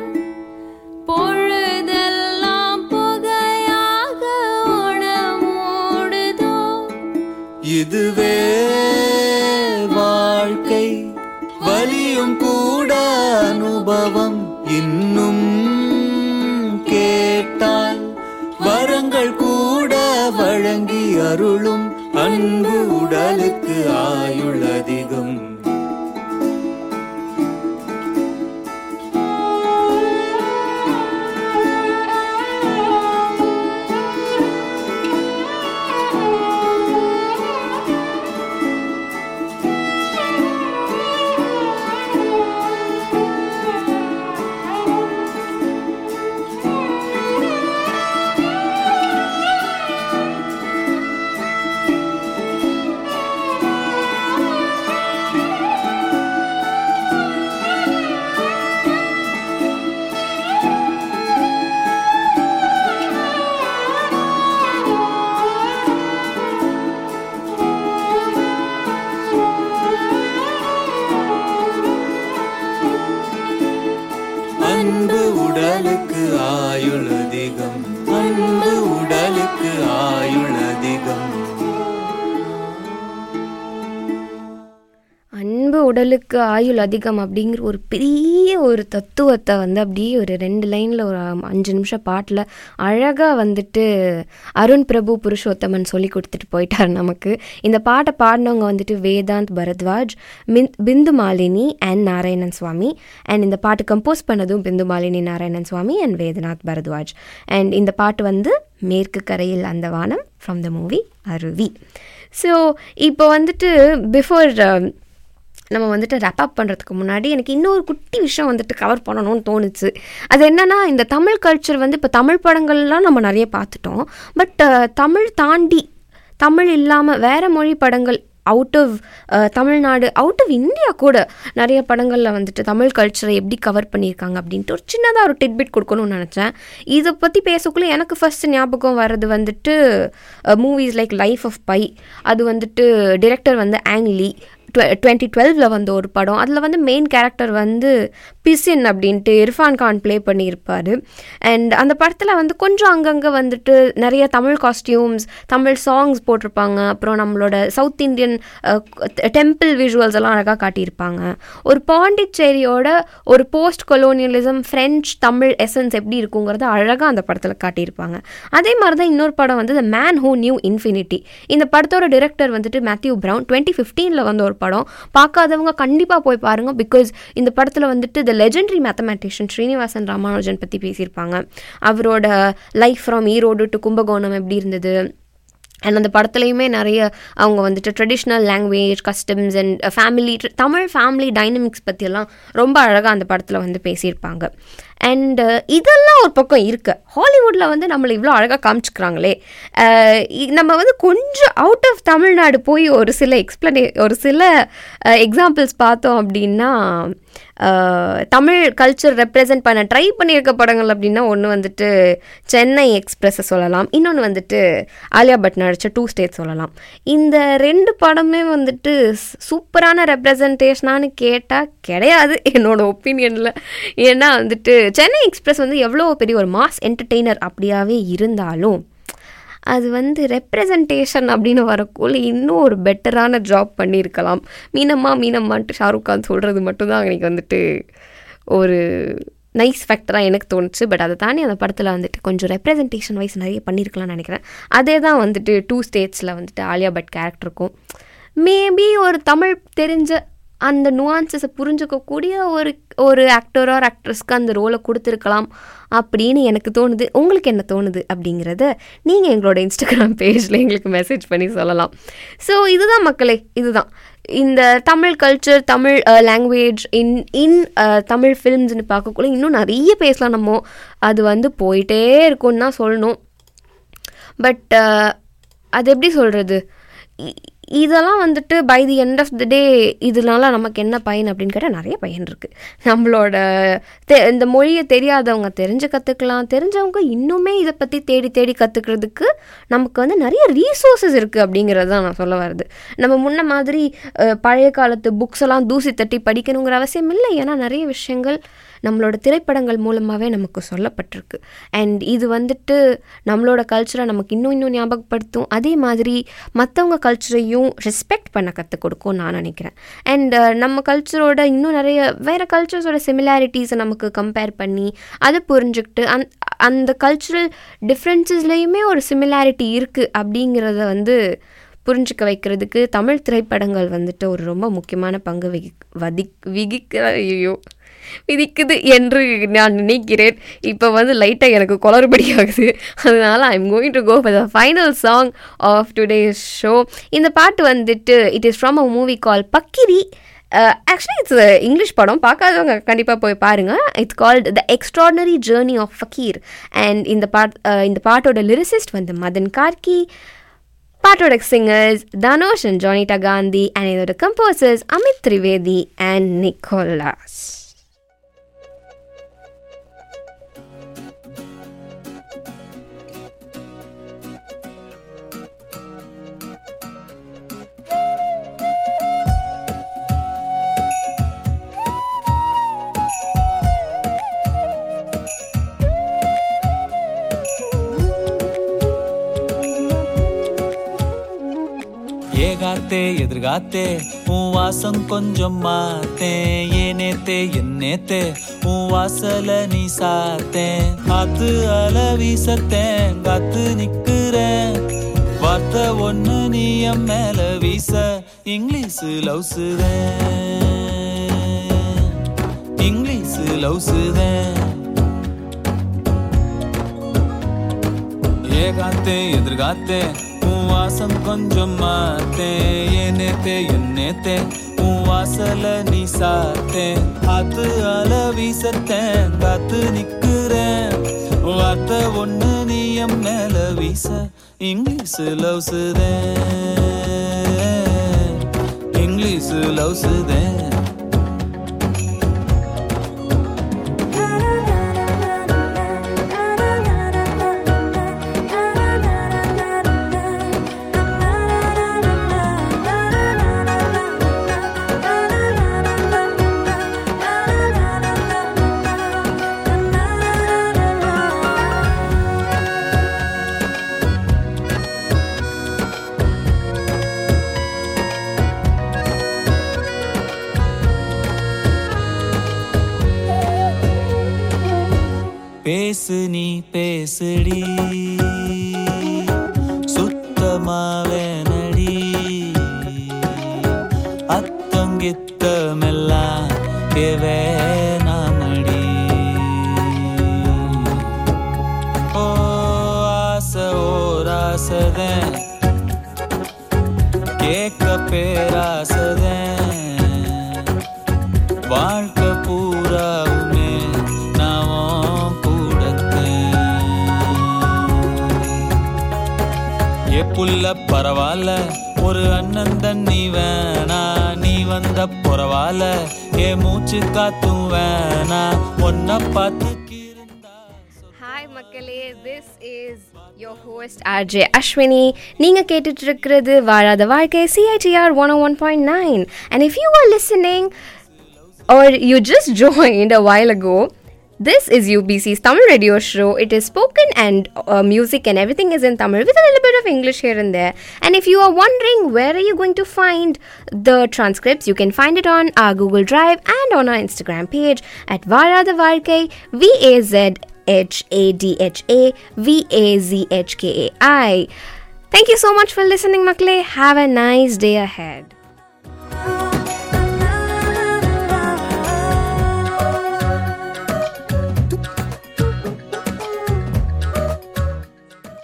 பொழுதெல்லாம் புகையாக உணமூடுதோ இதுவே வாழ்க்கை வலியும் கூட அனுபவம் இன்னும் கே அருளும் அன்பு உடலுக்கு ஆயுள் அதிகம் அன்பு உடலுக்கு ஆயுள் அதிகம் அன்பு உடலுக்கு ஆயுள் அதிகம் அன்பு உடலுக்கு ஆயுள் அதிகம் அப்படிங்கிற ஒரு பெரிய ஒரு தத்துவத்தை வந்து அப்படியே ஒரு ரெண்டு லைனில் ஒரு அஞ்சு நிமிஷம் பாட்டில் அழகாக வந்துட்டு அருண் பிரபு புருஷோத்தமன் சொல்லி கொடுத்துட்டு போயிட்டார் நமக்கு இந்த பாட்டை பாடினவங்க வந்துட்டு வேதாந்த் பரத்வாஜ் மின் பிந்து மாலினி அண்ட் நாராயணன் சுவாமி அண்ட் இந்த பாட்டு கம்போஸ் பண்ணதும் பிந்து மாலினி நாராயணன் சுவாமி அண்ட் வேதநாத் பரத்வாஜ் அண்ட் இந்த பாட்டு வந்து மேற்கு கரையில் அந்த வானம் from the movie Aruvi so இப்போ வந்துட்டு பிஃபோர் நம்ம வந்துட்டு ரேப் அப் பண்ணுறதுக்கு முன்னாடி எனக்கு இன்னொரு குட்டி விஷயம் வந்துட்டு கவர் பண்ணணும்னு தோணுச்சு அது என்னன்னா இந்த தமிழ் கல்ச்சர் வந்து இப்போ தமிழ் படங்கள்லாம் நம்ம நிறைய பார்த்துட்டோம் பட் தமிழ் தாண்டி தமிழ் இல்லாமல் வேறு மொழி படங்கள் out of Tamil Nadu out of India கூட நிறைய படங்களில் வந்துட்டு தமிழ் கல்ச்சரை எப்படி கவர் பண்ணியிருக்காங்க அப்படின்ட்டு ஒரு சின்னதாக ஒரு டிட்பிட் கொடுக்கணும்னு நினச்சேன் இதை பற்றி பேசக்குள்ளே எனக்கு ஃபர்ஸ்ட் ஞாபகம் வர்றது வந்துட்டு movies like life of Pi அது வந்துட்டு டிரெக்டர் வந்து ஆங்லி டுவெண்ட்டி டுவெல்வில் வந்த ஒரு படம் அதில் வந்து மெயின் கேரக்டர் வந்து பிசின் அப்படின்ட்டு இர்ஃபான் கான் ப்ளே பண்ணியிருப்பார் அண்ட் அந்த படத்தில் வந்து கொஞ்சம் அங்கங்கே வந்துட்டு நிறைய தமிழ் காஸ்டியூம்ஸ் தமிழ் சாங்ஸ் போட்டிருப்பாங்க அப்புறம் நம்மளோட சவுத் இந்தியன் டெம்பிள் விஷுவல்ஸ் எல்லாம் அழகாக காட்டியிருப்பாங்க ஒரு பாண்டிச்சேரியோட ஒரு post colonialism French Tamil essence எப்படி இருக்குங்கிறத அழகாக அந்த படத்தில் காட்டியிருப்பாங்க அதே மாதிரி தான் இன்னொரு படம் வந்து the man who knew infinity இந்த படத்தோட டிரெக்டர் வந்துட்டு மேத்யூ ப்ரவுன் டுவெண்ட்டி ஃபிஃப்டீனில் வந்த ஒரு படம் பார்க்காதவங்க கண்டிப்பாக போய் பாருங்க பிகாஸ் இந்த படத்தில் வந்துட்டு the legendary mathematician Srinivasan Ramanujan பற்றி பேசியிருப்பாங்க அவரோட life from Erode to Kumbakonam எப்படி இருந்தது அண்ட் அந்த படத்துலையுமே நிறைய அவங்க வந்துட்டு traditional language customs and family Tamil family dynamics பற்றியெல்லாம் ரொம்ப அழகாக அந்த படத்தில் வந்து பேசியிருப்பாங்க அண்டு இதெல்லாம் ஒரு பக்கம் இருக்கு ஹாலிவுட்டில் வந்து நம்மளை இவ்வளோ அழகாக காமிச்சிக்கிறாங்களே அஹ் இ- நம்ம வந்து கொஞ்சம் அவுட் ஆஃப் தமிழ்நாடு போய் ஒரு சில எக்ஸ்பிளனே ஒரு சில எக்ஸாம்பிள்ஸ் பார்த்தோம் அப்படின்னா அஹ், தமிழ் கல்ச்சர் ரெப்ரசன்ட் பண்ண ட்ரை பண்ணியிருக்க படங்கள் அப்படின்னா ஒன்று வந்துட்டு சென்னை எக்ஸ்பிரஸை சொல்லலாம் இன்னொன்று வந்துட்டு ஆலியா பட் நடித்த டூ ஸ்டேட் சொல்லலாம் இந்த ரெண்டு படமே வந்துட்டு ஸ்- சூப்பரான ரெப்ரசன்டேஷனானு கேட்டால் கிடையாது என்னோட ஒப்பீனியனில் ஏன்னா வந்துட்டு சென்னை எக்ஸ்பிரஸ் வந்து எவ்வளோ பெரிய ஒரு மாஸ் என்டர்டெய்னர் அப்படியாவே இருந்தாலும் அது வந்து ரெப்ரசன்டேஷன் அப்படின்னு வரக்குள்ள இன்னும் ஒரு பெட்டரான ஜாப் பண்ணியிருக்கலாம் மீனம்மா மீனம்மான்ட்டு ஷாருக் கான் சொல்கிறது மட்டும்தான் எனக்கு வந்துட்டு ஒரு நைஸ் ஃபேக்டராக எனக்கு தோணுச்சு பட் அதை தாண்டி அந்த படத்தில் வந்துட்டு கொஞ்சம் ரெப்ரசன்டேஷன் வைஸ் நிறைய பண்ணியிருக்கலாம்னு நினைக்கிறேன் அதே தான் வந்துட்டு டூ ஸ்டேட்ஸில் வந்துட்டு ஆலியா பட் கேரக்டருக்கும் மேபி ஒரு தமிழ் தெரிஞ்ச அந்த நுவான்சஸை புரிஞ்சுக்கக்கூடிய ஒரு ஒரு ஆக்டரோ ஆக்ட்ரஸ்க்கு அந்த ரோலை கொடுத்துருக்கலாம் அப்படின்னு எனக்கு தோணுது உங்களுக்கு என்ன தோணுது அப்படிங்கிறத நீங்கள் எங்களோட இன்ஸ்டாகிராம் பேஜில் எங்களுக்கு மெசேஜ் பண்ணி சொல்லலாம் ஸோ இதுதான் மக்களே இதுதான் இந்த Tamil culture Tamil language in in Tamil ஃபிலிம்ஸ்னு பார்க்கக்குள்ள இன்னும் நிறைய பேசலாம் நம்ம அது வந்து போயிட்டே இருக்கும்னு தான் சொல்லணும் பட் அது எப்படி சொல்கிறது இதெல்லாம் வந்துட்டு by the end of the day இதனால நமக்கு என்ன பயன் அப்படின்னு கேட்டால் நிறைய பயன் இருக்குது நம்மளோட தெ இந்த மொழியை தெரியாதவங்க தெரிஞ்சு கற்றுக்கலாம் தெரிஞ்சவங்க இன்னுமே இதை பற்றி தேடி தேடி கற்றுக்கிறதுக்கு நமக்கு வந்து நிறைய ரீசோர்ஸஸ் இருக்குது அப்படிங்கிறது தான் நான் சொல்ல வருது நம்ம முன்ன மாதிரி அஹ், பழைய காலத்து புக்ஸ் எல்லாம் தூசி தட்டி படிக்கணுங்கிற அவசியம் இல்லை ஏன்னா நிறைய விஷயங்கள் நம்மளோட திரைப்படங்கள் மூலமாகவே நமக்கு சொல்லப்பட்டிருக்கு அண்ட் இது வந்துட்டு நம்மளோட கல்ச்சரை நமக்கு இன்னும் இன்னும் ஞாபகப்படுத்தும் அதே மாதிரி மற்றவங்க கல்ச்சரையும் ரெஸ்பெக்ட் பண்ண கற்றுக் கொடுக்கும் நான் நினைக்கிறேன் அண்ட் நம்ம கல்ச்சரோட இன்னும் நிறைய வேறு கல்ச்சர்ஸோட சிமிலாரிட்டிஸை நமக்கு கம்பேர் பண்ணி அதை புரிஞ்சுக்கிட்டு அந் அந்த கல்ச்சுரல் டிஃப்ரென்சஸ்லேயுமே ஒரு சிமிலாரிட்டி இருக்குது அப்படிங்கிறத வந்து புரிஞ்சுக்க வைக்கிறதுக்கு தமிழ் திரைப்படங்கள் வந்துட்டு ஒரு ரொம்ப முக்கியமான பங்கு வகி வதி விகிக்கிற ஐயோ விதிக்குது என்று நான் நினைக்கிறேன் இப்போ வந்து லைட்டாக எனக்கு குளறுபடி ஆகுது அதனால I'm going to go for the final song of today's show இந்த பாட்டு வந்துட்டு it is from a movie call Pakkiri actually it's English படம் பார்க்காதவங்க கண்டிப்பாக போய் பாருங்கள் it's called the extraordinary journey of Fakir and இந்த பாட் இந்த பாட்டோட லிரிசிஸ்ட் வந்து மதன் கார்கி பாட்டோட singers Dhanush and Jonita Gandhi and இதோட composers Amit Trivedi and Nicolas ஏகாத்தே எதிர்காத்தே உன் வாசம் கொஞ்சம் மாத்தேன் ஏனேத்தே என்னேத்தே உன் வாசல நீ சாத்தேன் காத்து அல வீசத்தேன் காத்து நிக்கிறேன் வார்த்தை ஒண்ணு நீ என் மேல வீச இங்கிலீஷ் லவ்ஸுதேன் இங்கிலீஷ் லவ்ஸுதேன் ஏகாத்தே எதிர்காத்தே உன் வாசம் கொஞ்சம் மாத்தே ஏனேத்தே என்னேத்தே உன் வாசல நீ சாத்தேன் காத்து அல வீசத்தேன் காத்து நிக்கிறேன் வார்த்தை ஒண்ணு நீ என் மேல வீச இங்கிலீஷ் லவ்ஸுதேன் இங்கிலீஷ் லவ்ஸுதேன் பேசு நீ பேசுடி சுத்தமாவேனடி அத்தங்கித்தமெல்லாம் கேவேனாமடி ஓ ஆசை ஓராசதன் கேட்க பேராசதன் வாழ்க்கை பூராவுமே நான் கூடத்தேன் ஏ புள்ள பரவாயில்ல ஒரு அண்ணன் தண்ணி வேணா நீ வந்த பரவாயில்ல ஏ மூச்சு காத்தும் வேணா ஒன்ன பார்த்து ஹாய் மக்களே this is your host RJ Ashwini நீங்கள் கேட்டுட்டு இருக்கிறது வாழாத வாழ்க்கை CITR one one point nine and if you are listening or you just joined a while ago, this is UBC's Tamil radio show. It is spoken and uh, music and everything is in Tamil with a little bit of English here and there. And if you are wondering where are you going to find the transcripts, you can find it on our Google Drive and on our Instagram page at Varada Varkai, V A Z H A D H A V A Z H K A I. Thank you so much for listening, Makle. Have a nice day ahead.